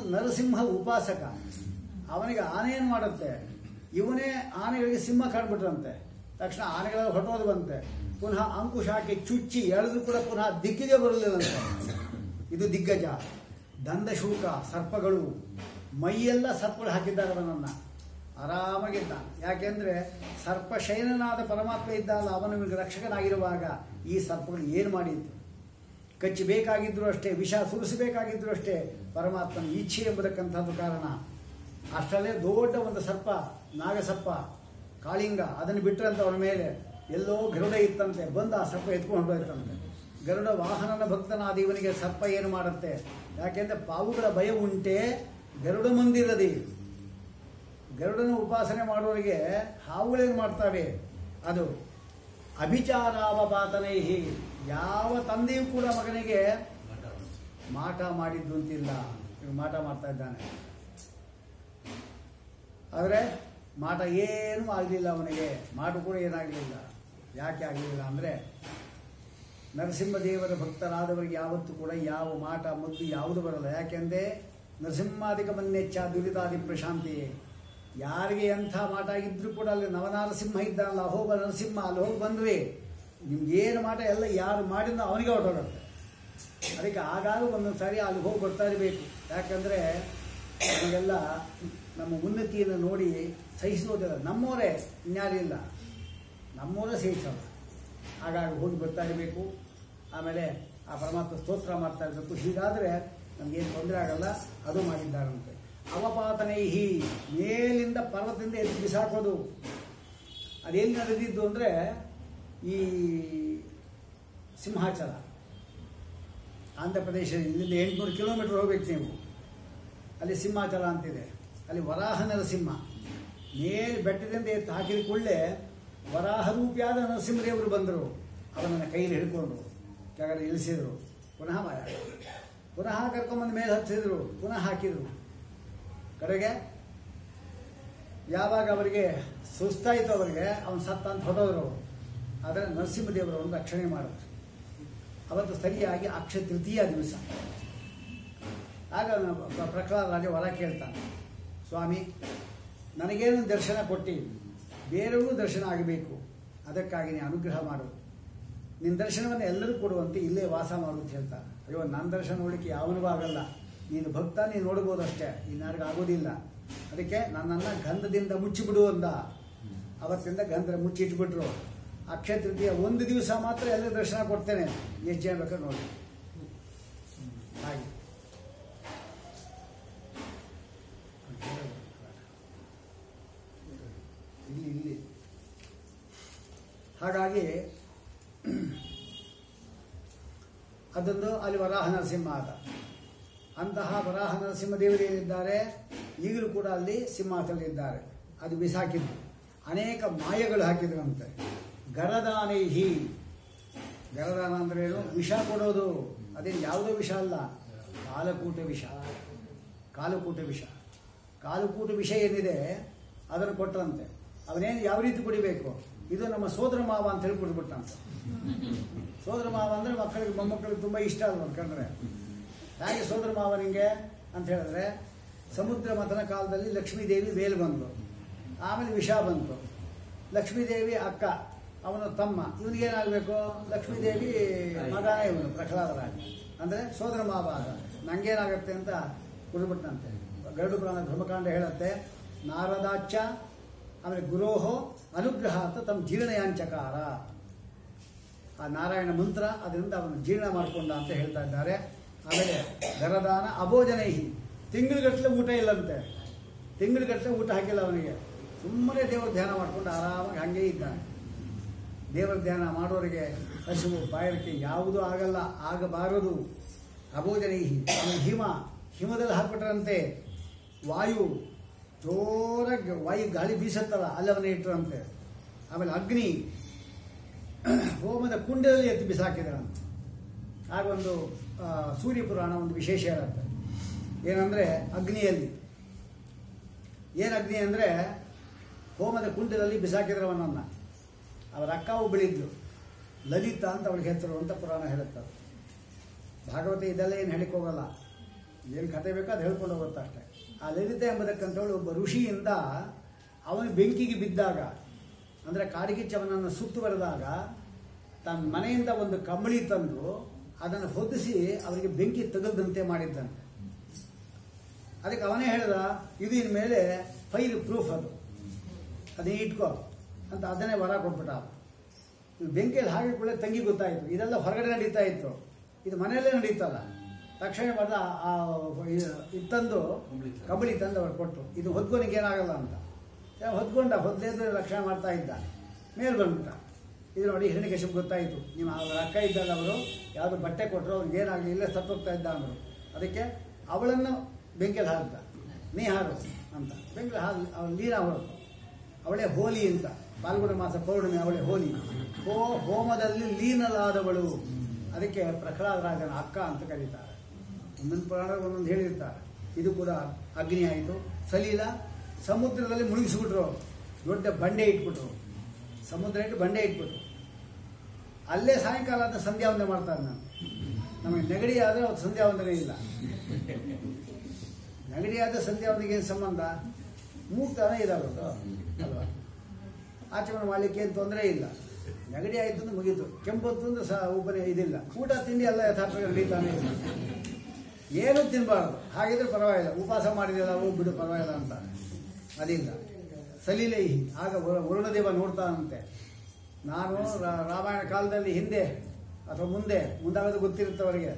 ನರಸಿಂಹ ಉಪಾಸಕ ಅವನಿಗೆ ಆನೆ ಏನು ಮಾಡುತ್ತೆ ಇವನೇ ಆನೆಗಳಿಗೆ ಸಿಂಹ ಕಾಡ್ಬಿಟ್ರಂತೆ ತಕ್ಷಣ ಆನೆಗಳ ಹೊಟ್ಟೋದು ಬಂತೆ ಪುನಃ ಅಂಕುಶ ಹಾಕಿ ಚುಚ್ಚಿ ಎಳೆದು ಕೂಡ ಪುನಃ ದಿಕ್ಕಿಗೆ ಬರಲಿಲ್ಲಂತೆ ಇದು ದಿಗ್ಗಜ ದಂದಶೂಕ ಸರ್ಪಗಳು ಮೈಯೆಲ್ಲ ಸರ್ಪಗಳು ಹಾಕಿದ್ದಾರೆ ಅವನನ್ನು ಆರಾಮಾಗಿದ್ದ ಯಾಕೆಂದ್ರೆ ಸರ್ಪ ಶಯನನಾದ ಪರಮಾತ್ಮ ಇದ್ದಲ್ಲ ಅವನು ಇವ್ನಿಗೆ ರಕ್ಷಕನಾಗಿರುವಾಗ ಈ ಸರ್ಪಗಳು ಏನು ಮಾಡಿತ್ತು ಕಚ್ಚಬೇಕಾಗಿದ್ರು ಅಷ್ಟೇ ವಿಷ ಸುರಿಸಬೇಕಾಗಿದ್ರು ಅಷ್ಟೇ ಪರಮಾತ್ಮನ ಇಚ್ಛೆ ಎಂಬುದಕ್ಕಂಥದ್ದು ಕಾರಣ ಅಷ್ಟರಲ್ಲೇ ದೊಡ್ಡ ಒಂದು ಸರ್ಪ ನಾಗಸರ್ಪ ಕಾಳಿಂಗ ಅದನ್ನು ಬಿಟ್ಟರಂತೆ ಅವನ ಮೇಲೆ ಎಲ್ಲೋ ಗರುಡ ಇತ್ತಂತೆ ಬಂದು ಆ ಸರ್ಪ ಎತ್ಕೊಂಡು ಹೊರಟೋಯ್ತಂತೆ ಗರುಡ ವಾಹನನ ಭಕ್ತನಾದ ಇವನಿಗೆ ಸರ್ಪ ಏನು ಮಾಡುತ್ತೆ ಯಾಕೆಂದ್ರೆ ಪಾವುಗಳ ಭಯ ಉಂಟೆ ಗರುಡ ಮಂದಿರದಿ ಗರುಡನ ಉಪಾಸನೆ ಮಾಡೋರಿಗೆ ಹಾವುಗಳೇನು ಮಾಡ್ತವೆ ಅದು ಅಭಿಚಾರಾವಪಾತನೈಹಿ ಯಾವ ತಂದೆಯೂ ಕೂಡ ಮಗನಿಗೆ ಮಾಟ ಮಾಡಿದ್ದು ಅಂತಿಲ್ಲ ಇವ್ನು ಮಾಟ ಮಾಡ್ತಾ ಇದ್ದಾನೆ ಆದರೆ ಮಾಟ ಏನೂ ಆಗಲಿಲ್ಲ ಅವನಿಗೆ ಮಾಟು ಕೂಡ ಏನಾಗಲಿಲ್ಲ ಯಾಕೆ ಆಗಲಿಲ್ಲ ಅಂದರೆ ನರಸಿಂಹದೇವರ ಭಕ್ತರಾದವರಿಗೆ ಯಾವತ್ತೂ ಕೂಡ ಯಾವ ಮಾಟ ಮುದ್ದು ಯಾವುದು ಬರಲ್ಲ ಯಾಕೆಂದರೆ ನರಸಿಂಹಾದಿಕ ಮನ್ನೆಚ್ಚ ದುರಿತಾದಿ ಪ್ರಶಾಂತಿ ಯಾರಿಗೆ ಎಂಥ ಮಾಟ ಇದ್ರೂ ಕೂಡ ಅಲ್ಲಿ ನವನಾರಸಿಂಹ ಇದ್ದಾನಲ್ಲ ಹೋಗ ನರಸಿಂಹ ಅಲ್ಲಿ ಹೋಗಿ ಬಂದ್ರಿ ನಿಮ್ಗೇನು ಮಾಟ ಎಲ್ಲ ಯಾರು ಮಾಡಿದ್ನೋ ಅವನಿಗೆ ಹೊರಟೋಗುತ್ತೆ ಅದಕ್ಕೆ ಆಗಾಗ ಒಂದೊಂದು ಸಾರಿ ಅಲ್ಲಿ ಹೋಗಿ ಬರ್ತಾ ಇರಬೇಕು ಯಾಕಂದರೆ ನಮಗೆಲ್ಲ ನಮ್ಮ ಉನ್ನತಿಯನ್ನು ನೋಡಿ ಸಹಿಸೋದಿಲ್ಲ ನಮ್ಮವರೇ ಇನ್ಯಾರಿಲ್ಲ ನಮ್ಮವರೇ ಸಹಿಸಲ್ಲ ಹಾಗಾಗಿ ಹೋಗಿ ಬರ್ತಾ ಇರಬೇಕು ಆಮೇಲೆ ಆ ಪರಮಾತ್ಮ ಸ್ತೋತ್ರ ಮಾಡ್ತಾ ಇರಬೇಕು ಹೀಗಾದರೆ ನಮಗೇನು ತೊಂದರೆ ಆಗಲ್ಲ ಅದು ಮಾಡಿದ್ದಾರಂತೆ ಅವಪಾತನೈಹಿ ಮೇಲಿಂದ ಪರ್ವತದಿಂದ ಎದ್ದು ಬಿಸಾಕೋದು ಅದೇನು ನಡೆದಿದ್ದು ಅಂದರೆ ಈ ಸಿಂಹಾಚಲ ಆಂಧ್ರ ಪ್ರದೇಶ ಇಲ್ಲಿಂದ ಎಂಟುನೂರು ಕಿಲೋಮೀಟರ್ ಹೋಗ್ಬೇಕು ನೀವು ಅಲ್ಲಿ ಸಿಂಹಾಚಲ ಅಂತಿದೆ ಅಲ್ಲಿ ವರಾಹ ನರಸಿಂಹ ಮೇಲೆ ಬೆಟ್ಟದಿಂದ ಎತ್ತು ಹಾಕಿದ ಕೂಡಲೇ ವರಾಹ ರೂಪಿಯಾದ ನರಸಿಂಹದೇವರು ಬಂದರು ಅವನನ್ನು ಕೈಲಿ ಹಿಡ್ಕೊಂಡು ಕೆಳಗಡೆ ಇಳಿಸಿದರು ಪುನಃ ಮಾಯ ಪುನಃ ಕರ್ಕೊಂಬಂದು ಮೇಲೆ ಹತ್ತಿದ್ರು ಪುನಃ ಹಾಕಿದರು ಕಡೆಗೆ ಯಾವಾಗ ಅವರಿಗೆ ಸುಸ್ತಾಯಿತು ಅವರಿಗೆ ಅವನು ಸತ್ತ ಅಂತ ಹೊಡೋದ್ರು ಆದರೆ ನರಸಿಂಹದೇವರವನ್ನು ರಕ್ಷಣೆ ಮಾಡಿದ್ರು ಅವತ್ತು ಸರಿಯಾಗಿ ಅಕ್ಷಯ ತೃತೀಯ ದಿವಸ ಆಗ ಪ್ರ- ಪ್ರಹ್ಲಾದ ರಾಜ ವರ ಕೇಳ್ತಾನೆ ಸ್ವಾಮಿ ನನಗೇನು ದರ್ಶನ ಕೊಟ್ಟು ಬೇರೆಯವ್ರಿಗೂ ದರ್ಶನ ಆಗಬೇಕು ಅದಕ್ಕಾಗಿ ನೀ ಅನುಗ್ರಹ ಮಾಡು ನಿನ್ನ ದರ್ಶನವನ್ನು ಎಲ್ಲರೂ ಕೊಡುವಂತೆ ಇಲ್ಲೇ ವಾಸ ಮಾಡು ಅಂತ ಹೇಳ್ತಾನೆ ಅಯ್ಯೋ ನನ್ನ ದರ್ಶನ ನೋಡಲಿಕ್ಕೆ ಯಾವನಿಗೂ ಆಗಲ್ಲ ನೀನು ಭಕ್ತ ನೀನು ನೋಡ್ಬೋದು ಅಷ್ಟೇ ಇನ್ನಾರಿಗೆ ಆಗೋದಿಲ್ಲ ಅದಕ್ಕೆ ನನ್ನನ್ನು ಗಂಧದಿಂದ ಮುಚ್ಚಿಬಿಡು ಅಂದ ಅವತ್ತಿಂದ ಗಂಧ ಮುಚ್ಚಿಟ್ಬಿಟ್ರು ಅಕ್ಷಯ ತೃತೀಯ ಒಂದು ದಿವಸ ಮಾತ್ರ ಎಲ್ಲರೂ ದರ್ಶನ ಕೊಡ್ತೇನೆ ಎಷ್ಟು ಜನ ಬೇಕಾದ್ರೆ ನೋಡಿ ಹಾಗೆ ಇಲ್ಲಿ ಇಲ್ಲಿ ಹಾಗಾಗಿ ಅದೊಂದು ಅಲ್ಲಿ ವರಾಹ ನರಸಿಂಹ ಆದ ಅಂತಹ ವರಾಹ ನರಸಿಂಹ ದೇವರು ಏನಿದ್ದಾರೆ ಈಗಲೂ ಕೂಡ ಅಲ್ಲಿ ಸಿಂಹಾಸನದಲ್ಲಿದ್ದಾರೆ ಅದು ಬಿಸಾಕಿದ್ದು ಅನೇಕ ಮಾಯಗಳು ಹಾಕಿದ್ರಂತೆ ಗರದಾನೈಹಿ ಗರದಾನ ಅಂದ್ರೆ ಏನು ವಿಷ ಕೊಡೋದು ಅದೇನು ಯಾವುದೋ ವಿಷ ಅಲ್ಲ ಕಾಲಕೂಟ ವಿಷ ಕಾಲಕೂಟ ವಿಷ ಕಾಲಕೂಟ ವಿಷ ಏನಿದೆ ಅದನ್ನು ಕೊಟ್ಟರಂತೆ ಅವನೇನು ಯಾವ ರೀತಿ ಕುಡಿಬೇಕು ಇದು ನಮ್ಮ ಸೋದರ ಮಾವ ಅಂತ ಹೇಳಿ ಕುಡಿದ್ಬಿಟ್ಟಂತೆ ಸೋದರ ಮಾವ ಅಂದರೆ ಮಕ್ಕಳಿಗೆ ಮೊಮ್ಮಕ್ಕಳಿಗೆ ತುಂಬ ಇಷ್ಟ ಅಲ್ವ ಕಂಡ್ರೆ ಹೇಗೆ ಸೋದರ ಮಾವ ನಿಂಗೆ ಅಂತ ಹೇಳಿದ್ರೆ ಸಮುದ್ರ ಮಥನ ಕಾಲದಲ್ಲಿ ಲಕ್ಷ್ಮೀದೇವಿ ವೇಲ್ ಬಂತು ಆಮೇಲೆ ವಿಷ ಬಂತು ಲಕ್ಷ್ಮೀದೇವಿ ಅಕ್ಕ ಅವನು ತಮ್ಮ ಇವನಿಗೇನಾಗಬೇಕು ಲಕ್ಷ್ಮೀದೇವಿ ಮಗನೇ ಇವನು ಪ್ರಹ್ಲಾದ ರಾಜ ಅಂದರೆ ಸೋದರ ಮಾವ ಆದ ನಂಗೇನಾಗತ್ತೆ ಅಂತ ಕುಡಿದ್ಬಿಟ್ಟಂತೆ ಗರುಡು ಪುರಾಣ ಬ್ರಹ್ಮಕಾಂಡ ಹೇಳುತ್ತೆ ನಾರದಾಚ ಆಮೇಲೆ ಗುರೋಹೋ ಅನುಗ್ರಹ ಅಂತ ತಮ್ಮ ಜೀರ್ಣಯಾಂಚಕಾರ ಆ ನಾರಾಯಣ ಮಂತ್ರ ಅದರಿಂದ ಅವನು ಜೀರ್ಣ ಮಾಡಿಕೊಂಡ ಅಂತ ಹೇಳ್ತಾ ಇದ್ದಾರೆ ಆಮೇಲೆ ಗರದಾನ ಅಭೋಜನೈಹಿ ತಿಂಗಳಿಗಟ್ಟಲೆ ಊಟ ಇಲ್ಲಂತೆ ತಿಂಗಳಿಗಟ್ಟಲೆ ಊಟ ಹಾಕಿಲ್ಲ ಅವನಿಗೆ ಸುಮ್ಮನೆ ದೇವರ ಧ್ಯಾನ ಮಾಡ್ಕೊಂಡು ಆರಾಮಾಗಿ ಹಾಗೇ ಇದ್ದಾನೆ ದೇವರ ಧ್ಯಾನ ಮಾಡೋರಿಗೆ ಹಸಿವು ಬಾಯರಿಕೆ ಯಾವುದೂ ಆಗಲ್ಲ ಆಗಬಾರದು ಅಭೋಜನೈಹಿ ಆಮೇಲೆ ಹಿಮ ಹಿಮದಲ್ಲಿ ಹಾಕ್ಬಿಟ್ರಂತೆ ವಾಯು ಜೋರಾಗಿ ವಾಯು ಗಾಳಿ ಬೀಸತ್ತಲ್ಲ ಅಲ್ಲಿ ಅವನ್ನ ಇಟ್ಟರಂತೆ ಆಮೇಲೆ ಅಗ್ನಿ ಹೋಮದ ಕುಂಡದಲ್ಲಿ ಎತ್ತಿ ಬಿಸಾಕಿದ್ರಂತೆ ಆಗ ಒಂದು ಆ, ಸೂರ್ಯ ಪುರಾಣ ಒಂದು ವಿಶೇಷ ಹೇಳುತ್ತೆ ಏನಂದರೆ ಅಗ್ನಿಯಲ್ಲಿ ಏನು ಅಗ್ನಿ ಅಂದರೆ ಹೋಮದ ಕುಂಡದಲ್ಲಿ ಬಿಸಾಕಿದ್ರವನನ್ನು ಅವರ ಅಕ್ಕ ಒಬ್ಬಳಿದ್ಲು ಲಲಿತಾ ಅಂತ ಅವಳಿಗೆ ಹೆಸರು ಅಂತ ಪುರಾಣ ಹೇಳುತ್ತೆ ಭಾಗವತ ಇದೆಲ್ಲ ಏನು ಹೇಳಿಕ್ ಹೋಗಲ್ಲ ಏನು ಕತೆ ಬೇಕೋ ಅದು ಹೇಳ್ಕೊಂಡು ಹೋಗುತ್ತೆ ಅಷ್ಟೇ ಆ ಲಲಿತ ಎಂಬುದಕ್ಕಂಥವಳು ಒಬ್ಬ ಋಷಿಯಿಂದ ಅವನು ಬೆಂಕಿಗೆ ಬಿದ್ದಾಗ ಅಂದರೆ ಕಾಡಿಗಿಚ್ಚವನನ್ನು ಸುತ್ತುವರೆದಾಗ ತನ್ನ ಮನೆಯಿಂದ ಒಂದು ಕಂಬಳಿ ತಂದು ಅದನ್ನು ಹೊದಿಸಿ ಅವರಿಗೆ ಬೆಂಕಿ ತಗಲ್ದಂತೆ ಮಾಡಿದ್ದಂತೆ ಅದಕ್ಕೆ ಅವನೇ ಹೇಳ್ದ ಇದು ಇನ್ಮೇಲೆ ಫೈಲ್ ಪ್ರೂಫ್ ಅದು ಅದನ್ನ ಇಟ್ಕೋ ಅಂತ ಅದನ್ನೇ ವರ ಕೊಟ್ಬಿಟ್ಟ ಅವ. ಇದು ಬೆಂಕಿಯಲ್ಲಿ ಹಾಗೆ ಕೂಡ ತಂಗಿ ಗೊತ್ತಾಯಿತು ಇದೆಲ್ಲ ಹೊರಗಡೆ ನಡೀತಾ ಇತ್ತು ಇದು ಮನೆಯಲ್ಲೇ ನಡೀತಲ್ಲ ತಕ್ಷಣ ಬಂದ ಆ ಇದು ತಂದು ಕಬಳಿ ತಂದು ಅವ್ರು ಕೊಟ್ಟರು ಇದು ಹೊದ್ಕೊನಿಗೆ ಏನಾಗಲ್ಲ ಅಂತ ಯಾವ ಹೊದ್ಕೊಂಡ ಹೊದ್ಲೇದು ರಕ್ಷಣೆ ಮಾಡ್ತಾ ಇದ್ದ ಮೇಲೆ ಬಂದ್ಬಿಟ್ಟ ಇದು ನೋಡಿ ಹಿರಣ್ಯಕಶಿಪ್ ಗೊತ್ತಾಯಿತು ನಿಮ್ಮ ಅವ್ರ ಅಕ್ಕ ಇದ್ದಲ್ಲ ಅವರು ಯಾವುದು ಬಟ್ಟೆ ಕೊಟ್ಟರು ಅವ್ರಿಗೆ ಏನಾಗಲಿ ಇಲ್ಲೇ ಸತ್ತೋಗ್ತಾ ಇದ್ದ ಅಂದರು ಅದಕ್ಕೆ ಅವಳನ್ನು ಬೆಂಕಿಯಲ್ಲಿ ಹಾಕ್ದ ನೀ ಹಾರು ಅಂತ ಬೆಂಕಿಯಲ್ಲಿ ಹಾಕಿ ಅವಳು ನೀರು ಹೊರತು ಅವಳೇ ಹೋಲಿ ಅಂತ ಪಾಲ್ಗುಣ ಮಾಸ ಪೌರ್ಣಿಮೆ ಅವಳೇ ಹೋಲಿ ಹೋ ಹೋಮದಲ್ಲಿ ಲೀನಲಾದವಳು ಅದಕ್ಕೆ ಪ್ರಹ್ಲಾದ ರಾಜನ ಅಕ್ಕ ಅಂತ ಕರೀತಾರೆ ಒಂದೊಂದು ಪುರಾಣ ಒಂದೊಂದು ಹೇಳಿರ್ತಾರೆ ಇದು ಕೂಡ ಅಗ್ನಿ ಆಯಿತು ಸಲೀಲ ಸಮುದ್ರದಲ್ಲಿ ಮುಳುಗಿಸ್ಬಿಟ್ರು ದೊಡ್ಡ ಬಂಡೆ ಇಟ್ಬಿಟ್ರು ಸಮುದ್ರ ಇಟ್ಟು ಬಂಡೆ ಇಟ್ಬಿಟ್ರು ಅಲ್ಲೇ ಸಾಯಂಕಾಲ ಅಂತ ಸಂಧ್ಯಾ ವಂದನೆ ಮಾಡ್ತಾರೆ ನಾನು ನಮಗೆ ನೆಗಡಿ ಆದರೆ ಅವತ್ತು ಸಂಧ್ಯಾ ವಂದನೆ ಇಲ್ಲ ನೆಗಡಿ ಆದ ಸಂಧ್ಯಾ ವಂದನೆಗೆ ಏನು ಸಂಬಂಧ ಮೂಗ್ತಾನೆ ಇದಾಗೋದು ಅಲ್ವಾ ಆಚರಣೆ ಮಾಡಲಿಕ್ಕೆ ಏನು ತೊಂದರೆ ಇಲ್ಲ ನೆಗಡಿ ಆಯಿತು ಅಂದ್ರೆ ಮುಗೀತು ಕೆಂಪು ಅಂತಂದ್ರೆ ಸಹ ಉಪನೆ ಇದಿಲ್ಲ ಊಟ ತಿಂಡಿ ಎಲ್ಲ ಯಥಾರ್ಥ ನಡೀತಾನೆ ಇಲ್ಲ ಏನು ತಿನ್ನಬಾರ್ದು ಹಾಗಿದ್ರೆ ಪರವಾಗಿಲ್ಲ ಉಪವಾಸ ಮಾಡಿದೆಲ್ಲ ಹೋಗಿ ಬಿಡು ಪರವಾಗಿಲ್ಲ ಅಂತ ಅದಿಲ್ಲ ಸಲೀಲೆ ಆಗ ವರ- ವರುಣದೇವ ನೋಡ್ತಾನಂತೆ ನಾನು ರಾ- ರಾಮಾಯಣ ಕಾಲದಲ್ಲಿ ಹಿಂದೆ ಅಥವಾ ಮುಂದೆ ಮುಂದಾಗೋದು ಗೊತ್ತಿರುತ್ತೆ ಅವರಿಗೆ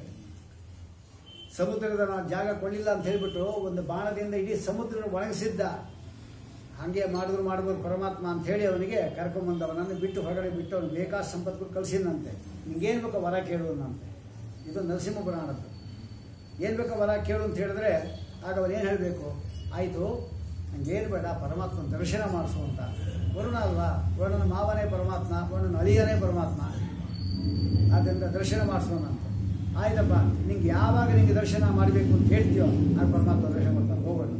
ಸಮುದ್ರದ ನಾನು ಜಾಗ ಕೊಡಲಿಲ್ಲ ಅಂತ ಹೇಳ್ಬಿಟ್ಟು ಒಂದು ಬಾಣದಿಂದ ಇಡೀ ಸಮುದ್ರ ಒಣಗಿಸಿದ್ದ ಹಾಗೆ ಮಾಡಿದ್ರು ಮಾಡ್ಬೋದು ಪರಮಾತ್ಮ ಅಂತ ಹೇಳಿ ಅವನಿಗೆ ಕರ್ಕೊಂಬಂದ ಅವನನ್ನು ಬಿಟ್ಟು ಹೊರಗಡೆ ಬಿಟ್ಟು ಅವನು ಬೇಕಾದ ಸಂಪತ್ತು ಕಳಿಸಿದಂತೆ ನಿಂಗೇನು ಬೇಕೋ ವರ ಕೇಳುವನಂತೆ ಇದು ನರಸಿಂಹ ಪುರಾಣದ್ದು ಏನು ಬೇಕೋ ವರ ಕೇಳು ಅಂತ ಹೇಳಿದ್ರೆ ಆಗ ಅವನು ಏನು ಹೇಳಬೇಕು ಆಯಿತು ನಂಗೇನು ಬೇಡ ಪರಮಾತ್ಮನ ದರ್ಶನ ಮಾಡಿಸು ಅಂತ ವರುಣ ಅಲ್ವಾ ವರುಣನ ಮಾವನೇ ಪರಮಾತ್ಮ ವರುಣನ ಅಳಿಯನೇ ಪರಮಾತ್ಮ ಆದ್ದರಿಂದ ದರ್ಶನ ಮಾಡಿಸೋಣಂತ ಆಯ್ತಪ್ಪ ನಿಂಗೆ ಯಾವಾಗ ನಿಂಗೆ ದರ್ಶನ ಮಾಡಬೇಕು ಅಂತ ಹೇಳ್ತೀಯೋ ಆಗ ಪರಮಾತ್ಮ ದರ್ಶನ ಮಾಡ್ತಾರೆ ಹೋಗೋಣ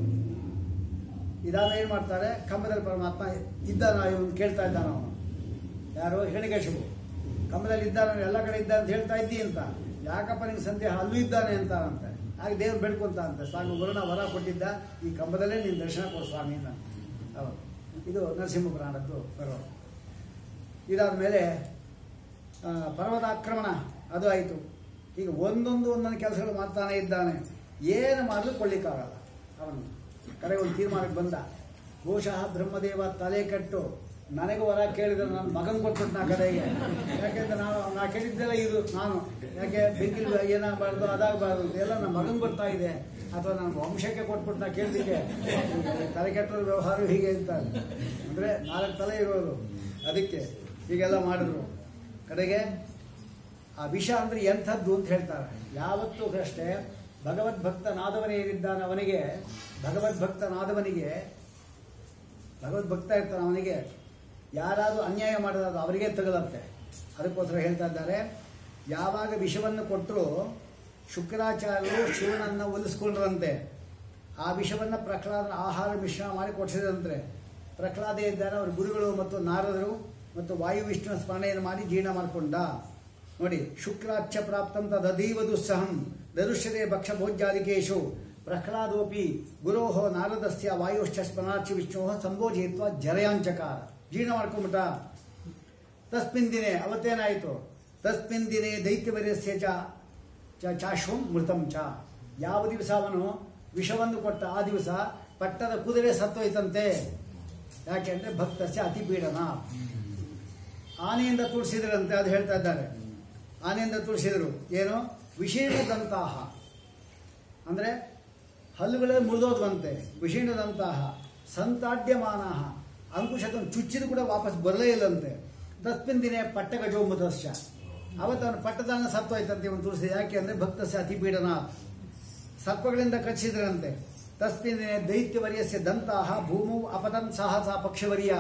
ಇದಾದ ಏನು ಮಾಡ್ತಾರೆ ಕಂಬದಲ್ಲಿ ಪರಮಾತ್ಮ ಇದ್ದಾನ ಇವನು ಕೇಳ್ತಾ ಇದ್ದಾನ ಅವನು ಯಾರು ಹಿರಣ್ಯಕಶಿಪು ಕಂಬದಲ್ಲಿ ಇದ್ದಾನ ಎಲ್ಲ ಕಡೆ ಇದ್ದ ಅಂತ ಹೇಳ್ತಾ ಇದ್ದಿ ಅಂತ ಯಾಕಪ್ಪ ನಿಂಗೆ ಸಂದೇಹ ಅಲ್ಲೂ ಇದ್ದಾನೆ ಅಂತಾನಂತೆ ಆಗ ದೇವ್ರು ಬೇಡ್ಕೊಂತ ಅಂತೆ ಸ್ವಾಮಿ ವರುಣ ವರ ಕೊಟ್ಟಿದ್ದ ಈ ಕಂಬದಲ್ಲೇ ನೀನು ದರ್ಶನ ಕೊಡು ಸ್ವಾಮಿ ಅಂತ ಹೌದು ಇದು ನರಸಿಂಹ ಪುರಾಣದ್ದು ಬರೋ ಇದಾದ ಮೇಲೆ ಆ, ಪರ್ವತಾಕ್ರಮಣ ಅದು ಆಯಿತು ಈಗ ಒಂದೊಂದು ಒಂದೊಂದು ಕೆಲಸಗಳು ಮಾಡ್ತಾನೆ ಇದ್ದಾನೆ ಏನು ಮಾಡಲು ಕೊಳ್ಳಿಕ್ಕಾಗಲ್ಲ ಅವನು ಕರೆ ಒಂದು ತೀರ್ಮಾನಕ್ಕೆ ಬಂದ ಬಹುಶಃ ಬ್ರಹ್ಮದೇವ ತಲೆ ಕಟ್ಟು ನನಗೆ ವರ ಕೇಳಿದ್ರೆ ನನ್ನ ಮಗನ್ ಕೊಟ್ಬಿಟ್ಟು ನಾ ಕಡೆಗೆ ಯಾಕೆಂದ್ರೆ ನಾನು ನಾ ಕೇಳಿದ್ದೆಲ್ಲ ಇದು ನಾನು ಯಾಕೆ ಬೆಂಕಿಲ್ ಏನಾಗಬಾರ್ದು ಅದಾಗಬಾರ್ದು ಎಲ್ಲ ನನ್ನ ಮಗನ್ ಬರ್ತಾ ಇದೆ ಅಥವಾ ನನ್ನ ವಂಶಕ್ಕೆ ಕೊಟ್ಬಿಟ್ಟು ನಾ ಕೇಳಿದ್ದಕ್ಕೆ ತಲೆ ಕೆಟ್ಟದ ವ್ಯವಹಾರ ಹೀಗೆ ಅಂತ ಅಂದರೆ ನಾಲ್ಕು ತಲೆ ಇರೋದು ಅದಕ್ಕೆ ಹೀಗೆಲ್ಲ ಮಾಡಿದ್ರು ಕಡೆಗೆ ಆ ವಿಷ ಅಂದ್ರೆ ಎಂಥದ್ದು ಅಂತ ಹೇಳ್ತಾರೆ ಯಾವತ್ತೂ ಅಷ್ಟೇ ಭಗವದ್ಭಕ್ತನಾದವನೇ ಏನಿದ್ದಾನೆ ಅವನಿಗೆ ಭಗವದ್ಭಕ್ತನಾದವನಿಗೆ ಭಗವದ್ಭಕ್ತ ಇರ್ತಾನೆ ಅವನಿಗೆ ಯಾರಾದರೂ ಅನ್ಯಾಯ ಮಾಡೋದಾದ್ರು ಅವರಿಗೆ ತಗಲತ್ತೆ ಅದಕ್ಕೋಸ್ಕರ ಹೇಳ್ತಾ ಇದ್ದಾರೆ ಯಾವಾಗ ವಿಷವನ್ನು ಕೊಟ್ಟರು ಶುಕ್ರಾಚಾರ್ಯರು ಶಿವನನ್ನು ಒಲಿಸ್ಕೊಂಡ್ರಂತೆ ಆ ವಿಷವನ್ನು ಪ್ರಹ್ಲಾದನ ಆಹಾರ ಮಿಶ್ರಣ ಮಾಡಿ ಕೊಡಿಸಿದಂತೆ ಪ್ರಹ್ಲಾದ ಇದ್ದಾರೆ ಅವ್ರ ಗುರುಗಳು ಮತ್ತು ನಾರದರು ಮತ್ತು ವಾಯು ವಿಷ್ಣುವ ಸ್ಮರಣೆಯನ್ನು ಮಾಡಿ ಜೀರ್ಣ ಮಾಡಿಕೊಂಡ ನೋಡಿ ಶುಕ್ರಾಚ್ಛ ಪ್ರಾಪ್ತಂ ತದೀವ ದುಸ್ಸಹಂ ದರುಷ್ಯತೆ ಭಕ್ಷ ಭೋಜ್ಯಾದಿಕೇಶು ಪ್ರಹ್ಲಾದೋಪಿ ಗುರೋಹ ನಾರದಸ್ಯ ವಾಯುಶ್ಚ ಸ್ಮರಣಾಚ್ಯ ವಿಷ್ಣು ಸಂಬೋಧಿತ್ವ ಜರಯಾಂಚಕಾರ ಜೀರ್ಣ ಮಾಡ್ಕೊಂಬಿಟ್ಟ ತಸ್ಮಿನ್ ದಿನೇ ಅವತ್ತೇನಾಯಿತು ತಸ್ಮಿನ್ ದಿನೇ ದೈತ್ಯವರ್ಯಸ್ಯ ಚ ಚ ಚಾಶ್ವಂ ಮೃತಂ ಚ ಯಾವ ದಿವಸ ಅವನು ವಿಷವನ್ನು ಕೊಟ್ಟ ಆ ದಿವಸ ಪಟ್ಟದ ಕುದುರೆ ಸತ್ತೋಯ್ತಂತೆ ಯಾಕೆಂದ್ರೆ ಭಕ್ತಸ್ಯ ಅತಿ ಪೀಡನ ಆನೆಯಿಂದ ತುಳಿಸಿದ್ರಂತೆ ಅದು ಹೇಳ್ತಾ ಇದ್ದಾರೆ ಆನೆಯಿಂದ ತುಳಿಸಿದರು ಏನು ವಿಷೀಣದಂತಹ ಅಂದರೆ ಹಲ್ಲುಗಳೇ ಮುರಿದೋದ್ವಂತೆ ವಿಷೀಣದಂತಹ ಸಂತಾಡ್ಯಮಾನ ಅಂಕುಶತನ ಚುಚ್ಚಿದ ಕೂಡ ವಾಪಸ್ ಬರಲೇ ಇಲ್ಲಂತೆ ತಸ್ಮಿನ್ ದಿನೇ ಪಟ್ಟಗಜೋಮುದಸ್ಯ ಅವತ್ತು ಅವನು ಪಟ್ಟದಾನ ಸತ್ತೋಯ್ತಂತೆ ಇವನು ತುಳಸಿ ಯಾಕೆ ಅಂದರೆ ಭಕ್ತಸ್ಯ ಅತಿ ಪೀಡನ ಸರ್ಪಗಳಿಂದ ಕಚ್ಚಿದ್ರಂತೆ ತಸ್ಮಿನ್ ದಿನೇ ದೈತ್ಯವರ್ಯಸ್ಯ ದಂತಹ ಭೂಮು ಅಪತನ್ ಸಾಹಸ ಪಕ್ಷವರ್ಯ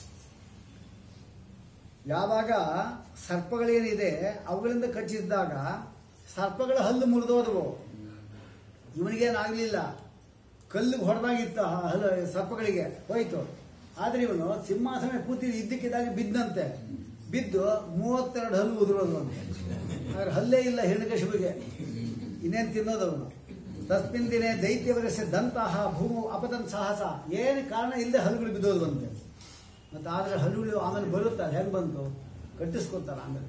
ಯಾವಾಗ ಸರ್ಪಗಳೇನಿದೆ ಅವುಗಳಿಂದ ಕಚ್ಚಿದ್ದಾಗ ಸರ್ಪಗಳ ಹಲ್ಲು ಮುರಿದೋದವು ಇವನಿಗೇನಾಗಲಿಲ್ಲ ಕಲ್ಲು ಹೊಡೆದಾಗಿತ್ತು ಆ ಹಲ್ಲು ಸರ್ಪಗಳಿಗೆ ಹೋಯ್ತು ಆದರೆ ಇವನು ಸಿಂಹಾಸನ ಕೂತಿ ಇದ್ದಕ್ಕಿದ್ದಾಗ ಬಿದ್ದಂತೆ ಬಿದ್ದು ಮೂವತ್ತೆರಡು ಹಲ್ಲು ಉದುರೋದು ಅಂತೆ ಆದ್ರೆ ಹಲ್ಲೇ ಇಲ್ಲ ಹಿರಣ್ಯಕಶಿಪಿಗೆ ಇನ್ನೇನು ತಿನ್ನೋದು ಅವನು ತಸ್ಮಿನ್ ದಿನೇ ದೈತ್ಯವರಸಿದ್ದಂತಹ ಭೂಮು ಅಪತನ್ ಸಾಹಸ ಏನು ಕಾರಣ ಇಲ್ಲದೆ ಹಲ್ಲುಗಳು ಬಿದ್ದೋದು ಬಂತೆ ಮತ್ತು ಆದರೆ ಹಲ್ಲುಗಳು ಆಮೇಲೆ ಬರುತ್ತೆ ಅದು ಹೆಂಗೆ ಬಂತು ಕಟ್ಟಿಸ್ಕೊತಾರೆ ಆಮೇಲೆ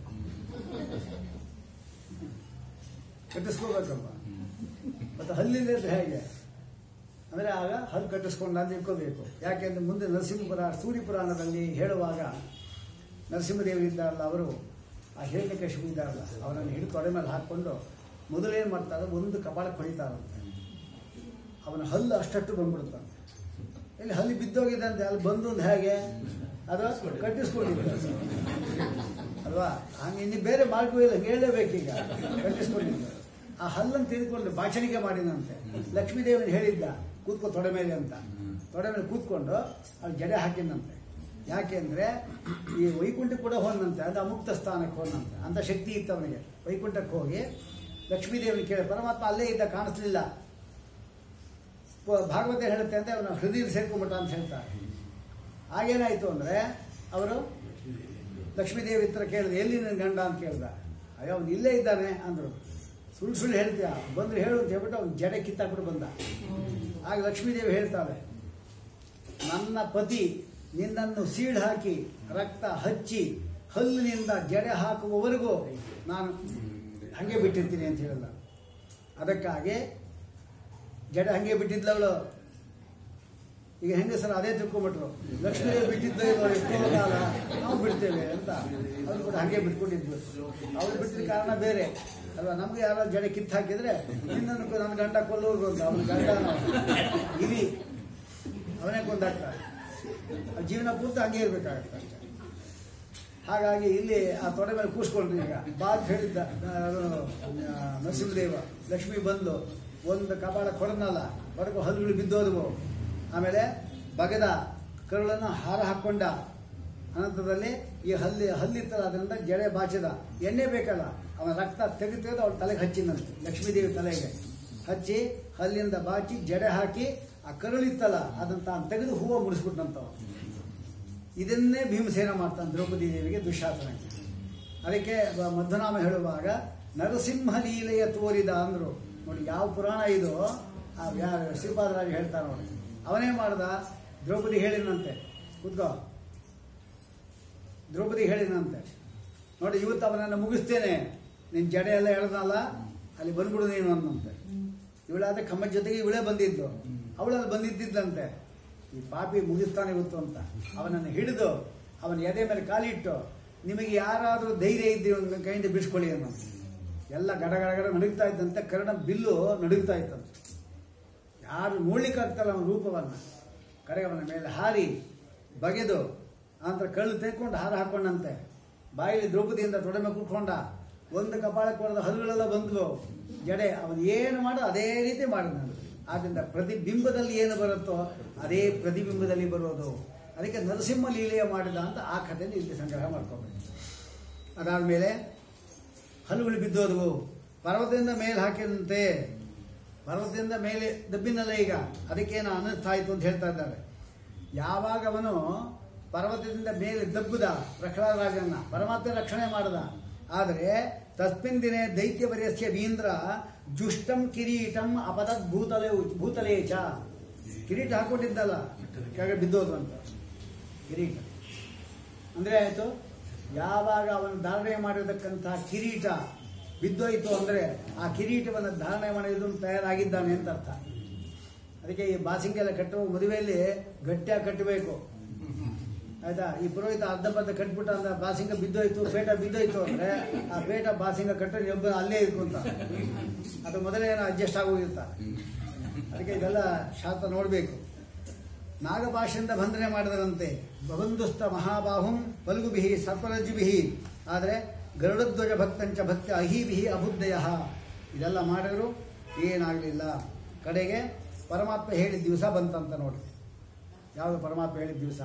ಕಟ್ಟಿಸ್ಕೋಬೇಕಲ್ವ ಮತ್ತು ಹಲ್ಲಿಲ್ಲದ ಹೇಗೆ ಅಂದರೆ ಆಗ ಹಲ್ಲು ಕಟ್ಟಿಸ್ಕೊಂಡು ಅಲ್ಲಿ ಇಟ್ಕೋಬೇಕು ಯಾಕೆಂದ್ರೆ ಮುಂದೆ ನರಸಿಂಹಪುರ ಸೂರ್ಯ ಪುರಾಣದಲ್ಲಿ ಹೇಳುವಾಗ ನರಸಿಂಹದೇವರು ಇದ್ದಾರಲ್ಲ ಅವರು ಆ ಹಿರಣ್ಯಕಶಿಪು ಇದ್ದಾರಲ್ಲ ಅವರನ್ನು ಹಿಡಿದು ತೊಡೆ ಮೇಲೆ ಹಾಕ್ಕೊಂಡು ಮೊದಲೇನು ಮಾಡ್ತಾರೆ ಒಂದು ಕಪಾಳಕ್ಕೆ ಹೊಡಿತಾರಂತೆ ಅವನ ಹಲ್ಲು ಅಷ್ಟಟ್ಟು ಬಂದ್ಬಿಡುತ್ತಂತೆ ಇಲ್ಲಿ ಹಲ್ಲಿ ಬಿದ್ದೋಗಿದಂತೆ ಅಲ್ಲಿ ಬಂದು ಒಂದು ಹೇಗೆ ಅದು ಕಟ್ಟಿಸ್ಕೊಂಡಿದ್ದೆ ಅಲ್ವಾ ಹಂಗೆ ಇನ್ನು ಬೇರೆ ಮಾರ್ಗವೂ ಇಲ್ಲ ಹೇಳಲೇಬೇಕೀಗ ಕಟ್ಟಿಸ್ಕೊಂಡಿದ್ದೆ ಆ ಹಲ್ಲನ್ನು ತಿಳ್ಕೊಂಡು ಭಾಷಣಿಕೆ ಮಾಡಿದಂತೆ ಲಕ್ಷ್ಮೀದೇವನ ಹೇಳಿದ್ದ ಕೂತ್ಕೋ ತೊಡೆ ಮೇಲೆ ಅಂತ ತೊಡೆ ಮೇಲೆ ಕೂತ್ಕೊಂಡು ಅಲ್ಲಿ ಜಡೆ ಹಾಕಿದಂತೆ ಯಾಕೆಂದ್ರೆ ಈ ವೈಕುಂಠ ಕೂಡ ಹೋದಂತೆ ಅದು ಅಮುಕ್ತ ಸ್ಥಾನಕ್ಕೆ ಹೋದಂತೆ ಅಂತ ಶಕ್ತಿ ಇತ್ತು ಅವನಿಗೆ ವೈಕುಂಠಕ್ಕೆ ಹೋಗಿ ಲಕ್ಷ್ಮೀದೇವನ ಕೇಳಿ ಪರಮಾತ್ಮ ಅಲ್ಲೇ ಇದ್ದ ಕಾಣಿಸ್ಲಿಲ್ಲ ಪ- ಭಾಗವತ ಹೇಳುತ್ತೆ ಅಂದ್ರೆ ಅವನ ಹೃದಯ ಸೇರ್ಕೊಂಡ್ಬಿಟ್ಟ ಅಂತ ಹೇಳ್ತಾರೆ ಆಗೇನಾಯ್ತು ಅಂದ್ರೆ ಅವರು ಲಕ್ಷ್ಮೀದೇವಿ ಹತ್ರ ಕೇಳಿದೆ ಎಲ್ಲಿ ನನ್ನ ಗಂಡ ಅಂತ ಕೇಳ್ದ ಅಯ್ಯೋ ಅವನು ಇಲ್ಲೇ ಇದ್ದಾನೆ ಅಂದ್ರು ಸುಳ್ಳು ಸುಳ್ಳು ಹೇಳ್ತೀಯ ಬಂದ್ರೆ ಹೇಳು ಅಂತ ಹೇಳ್ಬಿಟ್ಟು ಅವ್ನು ಜಡೆ ಕಿತ್ತಾಕ್ಬಿಟ್ಟು ಬಂದ ಆಗ ಲಕ್ಷ್ಮೀದೇವಿ ಹೇಳ್ತಾಳೆ ನನ್ನ ಪತಿ ನಿನ್ನನ್ನು ಸೀಳು ಹಾಕಿ ರಕ್ತ ಹಚ್ಚಿ ಹಲ್ಲಿನಿಂದ ಜಡೆ ಹಾಕುವವರೆಗೂ ನಾನು ಹಂಗೆ ಬಿಟ್ಟಿರ್ತೀನಿ ಅಂತ ಹೇಳಿದ ಅದಕ್ಕಾಗಿ ಜಡೆ ಹಂಗೆ ಬಿಟ್ಟಿದ್ಲ ಅವಳು ಈಗ ಹೆಂಗಸರು ಅದೇ ತಿಳ್ಕೊಂಬಿಟ್ರು ಲಕ್ಷ್ಮೀ ಬಿಟ್ಟಿದ್ದ ಇವರು ಎಷ್ಟೋ ಕಾಲ ನಾವು ಬಿಡ್ತೇವೆ ಅಂತ ಅವ್ರು ಕೂಡ ಹಂಗೆ ಬಿಟ್ಕೊಂಡಿದ್ವಿ ಅವ್ರು ಬಿಟ್ಟಿದ ಕಾರಣ ಬೇರೆ ಅಲ್ವಾ ನಮ್ಗೆ ಯಾರೋ ಜಡೆ ಕಿತ್ತು ಹಾಕಿದ್ರೆ ನಿನ್ನನ್ನು ಕೊ- ನನ್ನ ಗಂಡ ಕೊಲ್ಲೋರು ಅಂತ ಅವನ ಗಂಡ ಇಲಿ ಅವನೇ ಕೊಂದಾಗ್ತಾರೆ ಆ ಜೀವನ ಪೂರ್ತಿ ಹಂಗೆ ಇರ್ಬೇಕಾಗತ್ತೆ ಅಷ್ಟೇ ಹಾಗಾಗಿ ಇಲ್ಲಿ ಆ ತೊಡೆ ಮೇಲೆ ಕೂಸ್ಕೊಂಡ್ರಿ ಈಗ ಬಾತ್ ಹೇಳಿದ್ದ ಆ, ಆ, ನರಸಿಂಹದೇವ ಲಕ್ಷ್ಮಿ ಬಂದು ಒಂದು ಕಪಾಳ ಕೊಡನಲ್ಲ ಹೊರಗು ಹಲ್ಲುಗಳು ಬಿದ್ದೋದವು ಆಮೇಲೆ ಬಗದ ಕರುಳನ್ನು ಹಾರ ಹಾಕ್ಕೊಂಡ ಅನಂತರದಲ್ಲಿ ಈ ಹಲ್ಲಿ ಹಲ್ಲಿತ್ತಲ್ಲ ಅದರಿಂದ ಜಡೆ ಬಾಚಿದ ಎಣ್ಣೆ ಬೇಕಲ್ಲ ಅವನ ರಕ್ತ ತೆಗೆದು ತೆಗೆದು ಅವಳ ತಲೆಗೆ ಹಚ್ಚಿದಂತೆ ಲಕ್ಷ್ಮೀದೇವಿ ತಲೆಗೆ ಹಚ್ಚಿ ಹಲ್ಲಿಂದ ಬಾಚಿ ಜಡೆ ಹಾಕಿ ಆ ಕರುಳಿತ್ತಲ್ಲ ಅದನ್ನ ತಾನು ತೆಗೆದು ಹೂವು ಮುಡಿಸ್ಬಿಟ್ನಂತವ ಇದನ್ನೇ ಭೀಮಸೇನ ಮಾಡ್ತಾನೆ ದ್ರೌಪದಿ ದೇವಿಗೆ ದುಶ್ಯಾಸನಕ್ಕೆ ಅದಕ್ಕೆ ಬ- ಮಧ್ವನಾಮ ಹೇಳುವಾಗ ನರಸಿಂಹ ಲೀಲೆಯ ತೋರಿದ ಅಂದ್ರು ನೋಡಿ ಯಾವ ಪುರಾಣ ಇದು ಆ ಯಾ- ಶ್ರೀಪಾದರಾಜ ಹೇಳ್ತಾರೆ ನೋಡಿ ಅವನೇ ಮಾಡ್ದ ದ್ರೌಪದಿ ಹೇಳಿನಂತೆ ಕೂತ್ಕೋ ದ್ರೌಪದಿ ಹೇಳಿನಂತೆ ನೋಡಿ ಇವತ್ತು ಅವನನ್ನು ಮುಗಿಸ್ತೇನೆ ನಿನ್ನ ಜಡೆ ಎಲ್ಲ ಎಳೆದಲ್ಲ ಅಲ್ಲಿ ಬಂದ್ಬಿಡು ನೀನು ಅನ್ನಂತೆ ಇವಳಾದ ಕಮ್ಮದ ಜೊತೆಗೆ ಇವಳೇ ಬಂದಿದ್ದು ಅವಳಲ್ಲಿ ಬಂದಿದ್ದಂತೆ ಈ ಪಾಪಿ ಮುಗಿಸ್ತಾನೆ ಇವತ್ತು ಅಂತ ಅವನನ್ನು ಹಿಡಿದು ಅವನ ಎದೆ ಮೇಲೆ ಕಾಲಿಟ್ಟು ನಿಮಗೆ ಯಾರಾದರೂ ಧೈರ್ಯ ಇದ್ದರೆ ಒಂದು ಕೈಯಿಂದ ಬಿಡಿಸ್ಕೊಳ್ಳಿ ಅನ್ನೋ ಎಲ್ಲ ಗಡ ಗಡ ಗಡ ನಡುಗ್ತಾ ಇದ್ದಂತೆ ಕರ್ಣ ಬಿಲ್ಲು ನಡುಗ್ತಾ ಇತ್ತಂತೆ ಯಾರು ನೋಡ್ಲಿಕ್ಕೆ ಆಗ್ತಲ್ಲ ಅವನ ರೂಪವನ್ನು ಕಡೆಗೆ ಅವನ ಮೇಲೆ ಹಾರಿ ಬಗೆದು ನಂತರ ಕಳ್ಳು ತೆಕ್ಕೊಂಡು ಹಾರ ಹಾಕೊಂಡಂತೆ ಬಾಯಲ್ಲಿ ದ್ರೌಪದಿಯಿಂದ ತೊಡೆ ಮೇಲೆ ಕೂತ್ಕೊಂಡ ಒಂದು ಕಪಾಳಕ್ಕೆ ಹೊಡೆದ ಹಲ್ಲುಗಳೆಲ್ಲ ಬಂದ್ವು ಜಡೆ ಅವನು ಏನು ಮಾಡೋ ಅದೇ ರೀತಿ ಮಾಡಿದ ಆದ್ದರಿಂದ ಪ್ರತಿಬಿಂಬದಲ್ಲಿ ಏನು ಬರುತ್ತೋ ಅದೇ ಪ್ರತಿಬಿಂಬದಲ್ಲಿ ಬರೋದು ಅದಕ್ಕೆ ನರಸಿಂಹ ಲೀಲೆಯ ಮಾಡಿದ ಅಂತ ಆ ಕಥೆಯನ್ನು ಇಲ್ಲಿ ಸಂಗ್ರಹ ಮಾಡ್ಕೋಬೇಕು ಅದಾದಮೇಲೆ ಹಲ್ಲುಗಳು ಬಿದ್ದೋದವು ಪರ್ವತದಿಂದ ಮೇಲೆ ಹಾಕಿದಂತೆ ಪರ್ವತದಿಂದ ಮೇಲೆ ದಬ್ಬಿನಲ್ಲ ಈಗ ಅದಕ್ಕೇನು ಅನರ್ಥ ಆಯಿತು ಅಂತ ಹೇಳ್ತಾ ಇದ್ದಾರೆ ಯಾವಾಗ ಅವನು ಪರ್ವತದಿಂದ ಮೇಲೆ ದಬ್ಬುದ ಪ್ರಹ್ಲಾದರಾಜನ್ನ ಪರಮಾತ್ಮ ರಕ್ಷಣೆ ಮಾಡದ ಆದರೆ ತಸ್ಮಿನ್ ದಿನೇ ದೈತ್ಯವರ್ಯಸ್ಯ ವೀಂದ್ರ ಜುಷ್ಟಂ ಕಿರೀಟಂ ಅಪದತ್ ಭೂತಲೆ ಭೂತಲೇ ಚ ಕಿರೀಟ ಹಾಕೊಂಡಿದ್ದಲ್ಲ ಕೆಳಗೆ ಬಿದ್ದೋದು ಅಂತ ಕಿರೀಟ ಅಂದ್ರೆ ಆಯ್ತು ಯಾವಾಗ ಅವನು ಧಾರಣೆ ಮಾಡಿರತಕ್ಕಂತಹ ಕಿರೀಟ ಬಿದ್ದೋಯ್ತು ಅಂದ್ರೆ ಆ ಕಿರೀಟವನ್ನು ಧಾರಣೆ ಮಾಡಿದ್ದು ತಯಾರಾಗಿದ್ದಾನೆ ಅಂತ ಅರ್ಥ ಅದಕ್ಕೆ ಈ ಬಾಸಿಂಗ ಎಲ್ಲ ಕಟ್ಟುವ ಮದುವೆಯಲ್ಲಿ ಗಟ್ಟಿಯಾಗಿ ಕಟ್ಟಬೇಕು ಆಯ್ತಾ ಈ ಪುರೋಹಿತ ಅರ್ಧ ಪರ್ಧ ಕಟ್ಬಿಟ್ಟ ಅಂದ್ರೆ ಬಾಸಿಂಗ ಬಿದ್ದೋಯ್ತು ಪೇಟ ಬಿದ್ದೋಯ್ತು ಅಂದ್ರೆ ಆ ಪೇಟ ಬಾಸಿಂಗ ಕಟ್ಟೋ ಒಬ್ಬ ಅಲ್ಲೇ ಇರ್ಕೊಂತ ಅದು ಮೊದಲೇ ಏನೋ ಅಡ್ಜಸ್ಟ್ ಆಗೋಗಿರ್ತ ಅದಕ್ಕೆ ಇದೆಲ್ಲ ಶಾಸ್ತ್ರ ನೋಡಬೇಕು ನಾಗಭಾಷೆಯಿಂದ ಬಂಧನೆ ಮಾಡಿದರಂತೆ ಭವಂದುಸ್ತ ಮಹಾಬಾಹುಂ ಪಲ್ಗುಭಿಹಿ ಸರ್ಪರಜ್ಜುಭಿಹಿ ಆದರೆ ಗರುಡಧ್ವಜ ಭಕ್ತಂಚ ಭಕ್ತ ಅಹೀಭಿಹಿ ಅಬುದ್ಧಯ ಇದೆಲ್ಲ ಮಾಡಿದ್ರು ಏನಾಗಲಿಲ್ಲ ಕಡೆಗೆ ಪರಮಾತ್ಮ ಹೇಳಿದ ದಿವಸ ಬಂತಂತ ನೋಡಿ ಯಾವುದು ಪರಮಾತ್ಮ ಹೇಳಿದ ದಿವಸ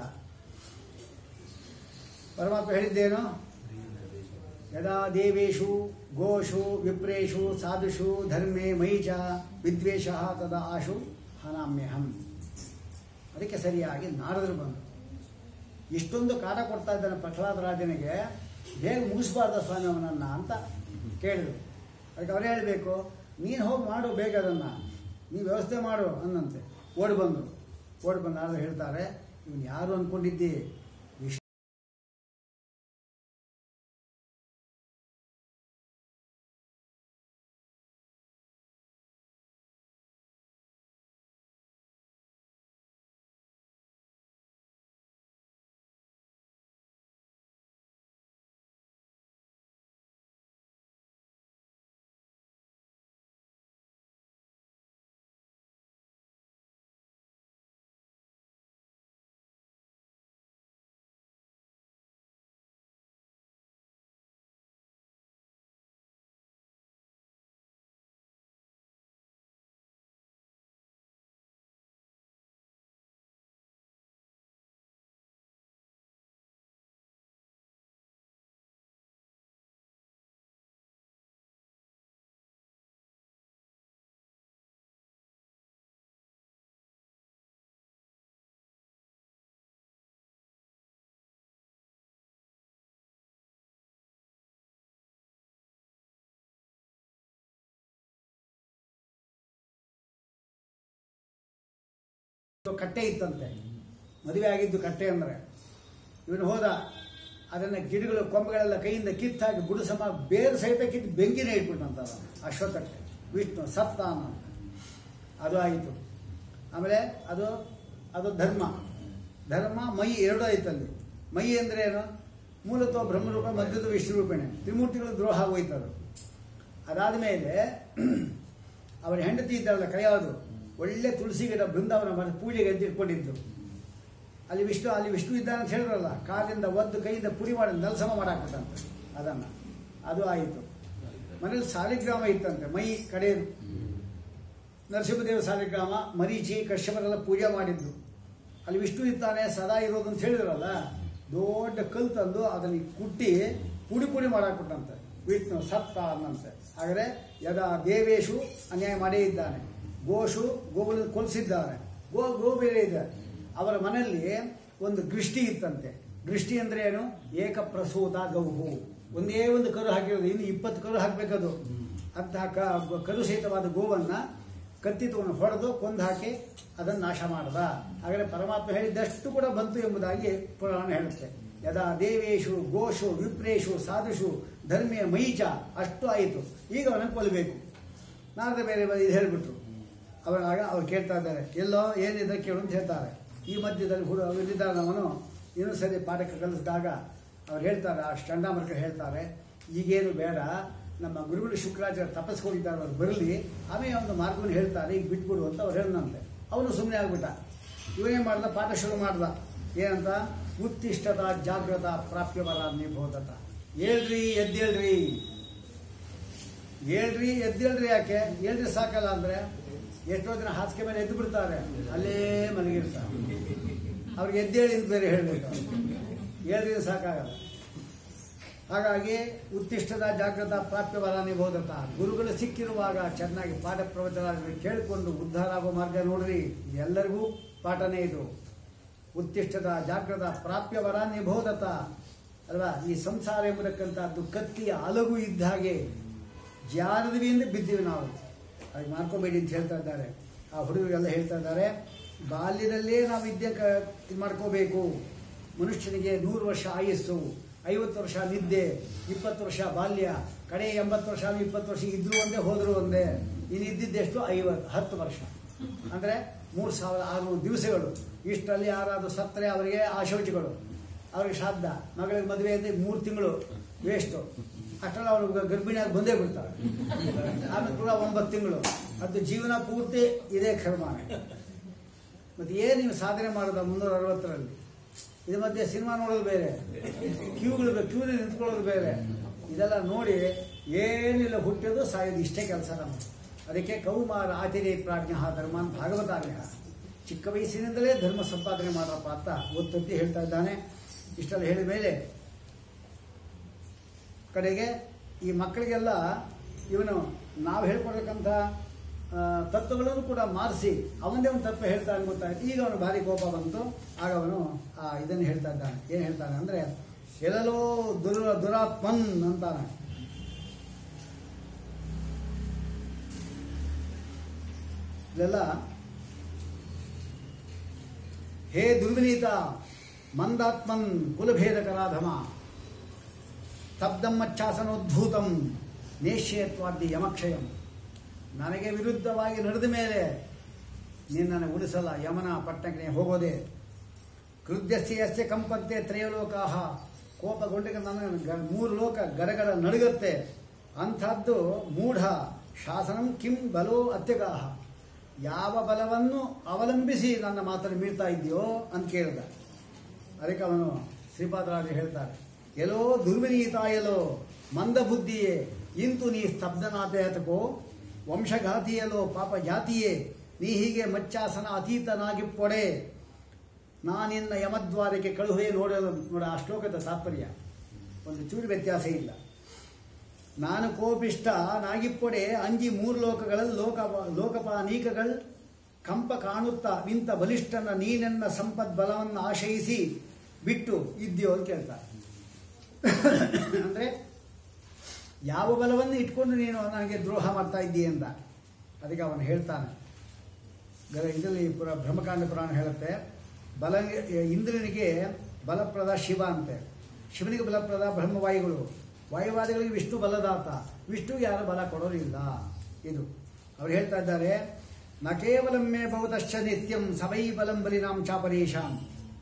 ಪರಮಾತ್ಮ ಹೇಳಿದ್ದೇನು ಯದಾ ದೇವೇಶು ಗೋಷು ವಿಪ್ರೇಷು ಸಾಧುಷು ಧರ್ಮೇ ಮೈ ಚ ವಿದ್ವೇಷ ತದಾ ಆಶು ಹನಾಮ್ಯಹಂ ಅದಕ್ಕೆ ಸರಿಯಾಗಿ ನಾರದರು ಬಂದರು ಇಷ್ಟೊಂದು ಕಾಟ ಕೊಡ್ತಾ ಇದ್ದಾನೆ ಪ್ರಹ್ಲಾದ ರಾಜನಿಗೆ ಬೇಗ ಮುಗಿಸ್ಬಾರ್ದ ಸ್ವಾಮಿ ಅವನನ್ನ ಅಂತ ಕೇಳಿದ್ರು ಅದಕ್ಕೆ ಅವ್ರು ಹೇಳಬೇಕು ನೀನು ಹೋಗಿ ಮಾಡು ಬೇಗ ಅದನ್ನು ನೀವು ವ್ಯವಸ್ಥೆ ಮಾಡು ಅನ್ನಂತೆ ಓಡಿ ಬಂದರು ಓಡಿ ಬಂದು ನಾರದರು ಹೇಳ್ತಾರೆ ಇವನು ಯಾರು ಅಂದ್ಕೊಂಡಿದ್ದಿ ವಿಷ್ಣು ಕಟ್ಟೆ ಇತ್ತಂತೆ ಮದುವೆ ಆಗಿದ್ದು ಕಟ್ಟೆ ಅಂದರೆ ಇವನು ಹೋದ ಅದನ್ನು ಗಿಡಗಳು ಕೊಂಬೆಗಳೆಲ್ಲ ಕೈಯಿಂದ ಕಿತ್ತಾಗಿ ಗುಡಿಸಮ ಬೇರು ಸಹಿತ ಕಿತ್ತು ಬೆಂಕಿನೇ ಇಟ್ಬಿಟ್ಟಂತ ಅಶ್ವತ್ಥಕ್ಕೆ ವಿಷ್ಣು ಸಪ್ತ ಅನ್ನೋ ಅದು ಆಯಿತು ಆಮೇಲೆ ಅದು ಅದು ಧರ್ಮ ಧರ್ಮ ಮೈ ಎರಡು ಆಯ್ತಲ್ಲಿ ಮೈ ಅಂದ್ರೆ ಏನು ಮೂಲತಃ ಬ್ರಹ್ಮರೂಪ ಮಧ್ಯದ ವಿಷ್ಣುರೂಪಣೆ ತ್ರಿಮೂರ್ತಿಗಳು ದ್ರೋಹ ಆಗೋಯ್ತದು ಅದಾದ ಮೇಲೆ ಅವರ ಹೆಂಡತಿ ಇದ್ದಾಳಲ್ಲ ಕರೆಯೋದು ಒಳ್ಳೆ ತುಳಸಿ ಗಿಡ ಬೃಂದಾವನ ಮರ ಪೂಜೆಗೆ ಅಂತ ಇಟ್ಕೊಂಡಿದ್ದು ಅಲ್ಲಿ ವಿಷ್ಣು ಅಲ್ಲಿ ವಿಷ್ಣು ಇದ್ದಾನೆ ಅಂತ ಹೇಳಿದ್ರಲ್ಲ ಕಾಲಿಂದ ಒದ್ದು ಕೈಯಿಂದ ಪುಡಿ ಮಾಡಿ ನೆಲಸಮ ಮಾಡಾಕತ್ತಂತೆ ಅದನ್ನು ಅದು ಆಯಿತು ಮನೇಲಿ ಸಾಲಿಗ್ರಾಮ ಇತ್ತಂತೆ ಮೈ ಕಡೆಯದು ನರಸಿಂಹದೇವ ಸಾಲಿಗ್ರಾಮ ಮರೀಚಿ ಕಶ್ಯಪರೆಲ್ಲ ಪೂಜೆ ಮಾಡಿದ್ದು ಅಲ್ಲಿ ವಿಷ್ಣು ಇದ್ದಾನೆ ಸದಾ ಇರೋದು ಅಂತ ಹೇಳಿದ್ರಲ್ಲ ದೊಡ್ಡ ಕಲ್ ತಂದು ಅದನ್ನು ಕುಟ್ಟಿ ಪುಡಿ ಪುಡಿ ಮಾಡಾಕ್ಬಿಟ್ಟಂತೆ ವಿಷ್ಣು ಸತ್ತ ಅನ್ನಂತೆ ಹಾಗಾದ್ರೆ ಯದಾ ದೇವೇಶು ಅನ್ಯಾಯ ಮಾಡೇ ಇದ್ದಾನೆ ಗೋಶು ಗೋವನ್ನು ಕೊಲಿಸಿದ್ದಾನೆ ಗೋ ಗೋ ಬೇರೆ ಇದೆ ಅವರ ಮನೆಯಲ್ಲಿ ಒಂದು ಗೃಷ್ಟಿ ಇತ್ತಂತೆ ಗೃಷ್ಟಿ ಅಂದ್ರೆ ಏನು ಏಕಪ್ರಸೂತ ಗೌಹು ಒಂದೇ ಒಂದು ಕರು ಹಾಕಿರೋದು ಇನ್ನು ಇಪ್ಪತ್ತು ಕರು ಹಾಕಬೇಕದು ಅಂತಹ ಕ- ಕರು ಸಹಿತವಾದ ಗೋವನ್ನ ಕತ್ತಿ ತಗೊಂಡು ಹೊಡೆದು ಕೊಂದು ಹಾಕಿ ಅದನ್ನು ನಾಶ ಮಾಡದ ಹಾಗಾದರೆ ಪರಮಾತ್ಮ ಹೇಳಿದ್ದಷ್ಟು ಕೂಡ ಬಂತು ಎಂಬುದಾಗಿ ಪುರಾಣ ಹೇಳುತ್ತೆ ಯದಾ ದೇವೇಶು ಗೋಶು ವಿಪ್ರೇಶು ಸಾಧುಷು ಧರ್ಮೀಯ ಮೈಚ ಅಷ್ಟು ಆಯಿತು ಈಗ ಅವನನ್ನು ಕೊಲ್ಲಬೇಕು ನಾರದ ಬೇರೆ ಬ- ಇದು ಹೇಳಿಬಿಟ್ರು ಅವನಾಗ ಅವ್ರು ಕೇಳ್ತಾ ಇದ್ದಾರೆ ಎಲ್ಲೋ ಏನಿದೆ ಕೇಳು ಅಂತ ಹೇಳ್ತಾರೆ ಈ ಮಧ್ಯದಲ್ಲಿ ಹುಡು ಇಲ್ಲಿದ್ದಾಗ ಅವನು ಇನ್ನೂ ಸರಿ ಪಾಠಕ್ಕೆ ಕಲಿಸಿದಾಗ ಅವ್ರು ಹೇಳ್ತಾರೆ ಆ ಚಂಡಾಮರ್ಕ ಹೇಳ್ತಾರೆ ಈಗೇನು ಬೇಡ ನಮ್ಮ ಗುರುಗಳು ಶುಕ್ರಾಚಾರ್ಯ ತಪಸ್ಕೊಂಡಿದ್ದಾರೆ ಅವ್ರು ಬರಲಿ ಆಮೇಲೆ ಒಂದು ಮಾರ್ಗವನ್ನು ಹೇಳ್ತಾರೆ ಈಗ ಬಿಟ್ಬಿಡು ಅಂತ ಅವ್ರು ಹೇಳಿದಂತೆ ಅವನು ಸುಮ್ಮನೆ ಆಗ್ಬಿಟ್ಟ ಇವನೇ ಮಾಡ್ದ ಪಾಠ ಶುರು ಮಾಡ್ದ ಏನಂತ ಉತ್ತಿಷ್ಟದ ಜಾಗೃತ ಪ್ರಾಪ್ಯವರ ನಿಬೋಧತ ಹೇಳ್ರಿ ಎದ್ದೇಳ್ರಿ ಹೇಳ್ರಿ ಎದ್ದೇಳ್ರಿ ಯಾಕೆ ಹೇಳ್ರಿ ಸಾಕಲ್ಲ ಅಂದ್ರೆ ಎಷ್ಟೋ ದಿನ ಹಾಸಿಗೆ ಮೇಲೆ ಎದ್ದು ಬಿಡ್ತಾರೆ ಅಲ್ಲೇ ಮಲಗಿರ್ತಾರೆ ಅವ್ರಿಗೆ ಎದ್ದೇಳಿ ಅಂತ ಬೇರೆ ಹೇಳ್ಬೇಕು ಹೇಳ್ರಿ ಸಾಕಾಗಲ್ಲ ಹಾಗಾಗಿ ಉತ್ತಿಷ್ಟದ ಜಾಗೃತ ಪ್ರಾಪ್ಯವರ ನಿಬೋಧತ ಗುರುಗಳು ಸಿಕ್ಕಿರುವಾಗ ಚೆನ್ನಾಗಿ ಪಾಠ ಪ್ರವಚನ ಕೇಳಿಕೊಂಡು ಉದ್ಧಾರ ಆಗೋ ಮಾರ್ಗ ನೋಡ್ರಿ ಎಲ್ಲರಿಗೂ ಪಾಠನೇ ಇದು ಉತ್ತಿಷ್ಟದ ಜಾಗೃತ ಪ್ರಾಪ್ಯವರ ನಿಬೋಧತ ಅಲ್ವಾ ಈ ಸಂಸಾರ ಎಂಬತಕ್ಕಂಥದ್ದು ಕತ್ತಿಯ ಅಲಗು ಇದ್ದ ಹಾಗೆ ಜಾರದ್ವಿ ಅಂದ್ರೆ ಬಿದ್ದೀವಿ ನಾವು ಹಾಗೆ ಮಾಡ್ಕೋಬೇಡಿ ಅಂತ ಹೇಳ್ತಾ ಇದ್ದಾರೆ ಆ ಹುಡುಗರೆಲ್ಲ ಹೇಳ್ತಾ ಇದ್ದಾರೆ ಬಾಲ್ಯದಲ್ಲೇ ನಾವು ವಿದ್ಯೆ ಕ ಇದು ಮಾಡ್ಕೋಬೇಕು ಮನುಷ್ಯನಿಗೆ ನೂರು ವರ್ಷ ಆಯಸ್ಸು ಐವತ್ತು ವರ್ಷ ನಿದ್ದೆ ಇಪ್ಪತ್ತು ವರ್ಷ ಬಾಲ್ಯ ಕಡೆ ಎಂಬತ್ತು ವರ್ಷ ಇಪ್ಪತ್ತು ವರ್ಷ ಇದ್ರು ಒಂದೇ ಹೋದ್ರು ಒಂದೇ ಇನ್ನು ಇದ್ದಿದ್ದೆಷ್ಟು ಐವತ್ತು ಹತ್ತು ವರ್ಷ ಅಂದರೆ ಮೂರು ಸಾವಿರ ಆರುನೂರು ದಿವಸಗಳು ಇಷ್ಟರಲ್ಲಿ ಯಾರಾದರೂ ಸತ್ತರೆ ಅವರಿಗೆ ಆಶೋಚಿಗಳು ಅವ್ರಿಗೆ ಶ್ರಾದ್ದ ಮಗಳಿಗೆ ಮದುವೆ ಅಂದರೆ ಮೂರು ತಿಂಗಳು ವೇಸ್ಟು ಅಷ್ಟರಲ್ಲಿ ಅವಳು ಗರ್ಭಿಣಿಯಾಗಿ ಬಂದೇ ಬಿಡ್ತಾಳೆ ಆಮೇಲೆ ಕೂಡ ಒಂಬತ್ತು ತಿಂಗಳು ಅದು ಜೀವನ ಪೂರ್ತಿ ಇದೇ ಕರ್ಮಾನೆ ಮತ್ತೆ ಏನು ನೀವು ಸಾಧನೆ ಮಾಡೋದ ಮುನ್ನೂರ ಅರವತ್ತರಲ್ಲಿ ಇದ್ರ ಮಧ್ಯೆ ಸಿನಿಮಾ ನೋಡೋದು ಬೇರೆ ಕ್ಯೂಗಳು ಕ್ಯೂನಲ್ಲಿ ನಿಂತ್ಕೊಳ್ಳೋದು ಬೇರೆ ಇದೆಲ್ಲ ನೋಡಿ ಏನಿಲ್ಲ ಹುಟ್ಟೋದು ಸಾಯೋದು ಇಷ್ಟೇ ಕೆಲಸ ನಮ್ಮ ಅದಕ್ಕೆ ಕೌಮಾರ ಆತಿರೇ ಪ್ರಾಜ್ಞ ಧರ್ಮ ಅಂತ ಭಾಗವತಾರ್ಯ ಚಿಕ್ಕ ವಯಸ್ಸಿನಿಂದಲೇ ಧರ್ಮ ಸಂಪಾದನೆ ಮಾಡಪ್ಪ ಅಂತ ಒತ್ತೊತ್ತಿ ಹೇಳ್ತಾ ಇದ್ದಾನೆ ಇಷ್ಟೆಲ್ಲ ಹೇಳಿದ ಮೇಲೆ ಕಡೆಗೆ ಈ ಮಕ್ಕಳಿಗೆಲ್ಲ ಇವನು ನಾವು ಹೇಳ್ಕೊಡ್ತಕ್ಕಂಥ ಆ, ತತ್ವಗಳನ್ನು ಕೂಡ ಮಾರಿಸಿ ಅವನದೇ ಒಂದು ತತ್ವ ಹೇಳ್ತಾ ಗೊತ್ತಾಯ್ತು ಈಗ ಅವನು ಭಾರಿ ಕೋಪ ಬಂತು ಆಗ ಅವನು ಆ ಇದನ್ನು ಹೇಳ್ತಾ ಇದ್ದಾನೆ ಏನು ಹೇಳ್ತಾನೆ ಅಂದರೆ ಎಲ್ಲೋ ದುರ ದುರಾತ್ಮನ್ ಅಂತಾನೆ ಇದೆಲ್ಲ ಹೇ ದುರ್ವಿನೀತ ಮಂದಾತ್ಮನ್ ಕುಲಭೇದಕರಾಧಮ ಸ್ತಬ್ಧಮ್ಮಚ್ಛಾಸನೋದ್ಭೂತಂ ನೇಷ್ಯತ್ವಾದಿ ಯಮಕ್ಷಯಂ ನನಗೆ ವಿರುದ್ಧವಾಗಿ ನಡೆದ ಮೇಲೆ ನಿನ್ನನ್ನು ಉಳಿಸಲ್ಲ ಯಮನ ಪಟ್ಟಣಕ್ಕೆ ನೀನು ಹೋಗೋದೆ ಕೃತ್ಯಸ್ಯ ಕಂಪಂತೆ ತ್ರಯಲೋಕಾಹ ಕೋಪಗೊಂಡಿಗೆ ನನ್ನ ಗ- ಮೂರು ಲೋಕ ಗಡಗಡ ನಡುಗತ್ತೆ ಅಂಥದ್ದು ಮೂಢ ಶಾಸನಂ ಕಿಂ ಬಲೋ ಅತ್ಯಗಾಹ ಯಾವ ಬಲವನ್ನು ಅವಲಂಬಿಸಿ ನನ್ನ ಮಾತನ್ನು ಮೀರ್ತಾ ಇದೆಯೋ ಅಂತ ಕೇಳಿದ ಅದಕ್ಕೆ ಅವನು ಶ್ರೀಪಾದರಾಜ ಹೇಳ್ತಾರೆ ಎಲ್ಲೋ ದುರ್ವಿನೀತಾಯಲೋ ಮಂದಬುದ್ಧಿಯೇ ಇಂತು ನೀ ಸ್ತಬ್ಧನಾಥೇತಕೋ ವಂಶಘಾತಿಯಲೋ ಪಾಪ ಜಾತಿಯೇ ನೀ ಹೀಗೆ ಮಚ್ಚಾಸನ ಅತೀತನಾಗಿ ಪೊಡೆ ನಾನಿನ್ನ ಯಮದ್ವಾರಕ್ಕೆ ಕಳುಹೆ ನೋಡಲು ನೋಡ ಆ ಶ್ಲೋಕದ ತಾತ್ಪರ್ಯ ಒಂದು ಚೂರು ವ್ಯತ್ಯಾಸ ಇಲ್ಲ ನಾನು ಕೋಪಿಷ್ಟ ನಾಗಿಪ್ಪೊಡೆ ಅಂಜಿ ಮೂರು ಲೋಕಗಳಲ್ಲಿ ಲೋಕ ಲೋಕಪಾನೀಕಗಳು ಕಂಪ ಕಾಣುತ್ತಾ ನಿಂತ ಬಲಿಷ್ಠನ ನೀನೆನ್ನ ಸಂಪದ್ ಬಲವನ್ನು ಆಶಯಿಸಿ ಬಿಟ್ಟು ಇದ್ಯೋ ಅಂತ ಕೇಳ್ತಾರೆ ಅಂದರೆ ಯಾವ ಬಲವನ್ನು ಇಟ್ಕೊಂಡು ನೀನು ನನಗೆ ದ್ರೋಹ ಮಾಡ್ತಾ ಇದ್ದೀಯ ಅಂತ ಅದಕ್ಕೆ ಅವನು ಹೇಳ್ತಾನೆ ಗ- ಇದರಲ್ಲಿ ಪುರ ಬ್ರಹ್ಮಕಾಂಡ ಪುರಾಣ ಹೇಳುತ್ತೆ ಬಲ ಇಂದ್ರನಿಗೆ ಬಲಪ್ರದ ಶಿವ ಅಂತೆ ಶಿವನಿಗೆ ಬಲಪ್ರದ ಬ್ರಹ್ಮವಾಯುಗಳು ವಾಯುವಾದಿಗಳಿಗೆ ವಿಷ್ಣು ಬಲದಾತ ವಿಷ್ಣುಗೆ ಯಾರು ಬಲ ಕೊಡೋರಿಲ್ಲ ಇದು ಅವ್ರು ಹೇಳ್ತಾ ಇದ್ದಾರೆ ನ ಕೇವಲ ಮೇ ಭವತಶ್ಚ ನಿತ್ಯಂ ಸವೈ ಬಲಂ ಬಲಿನಾಂ ಚಾಪರೇಶಾಂ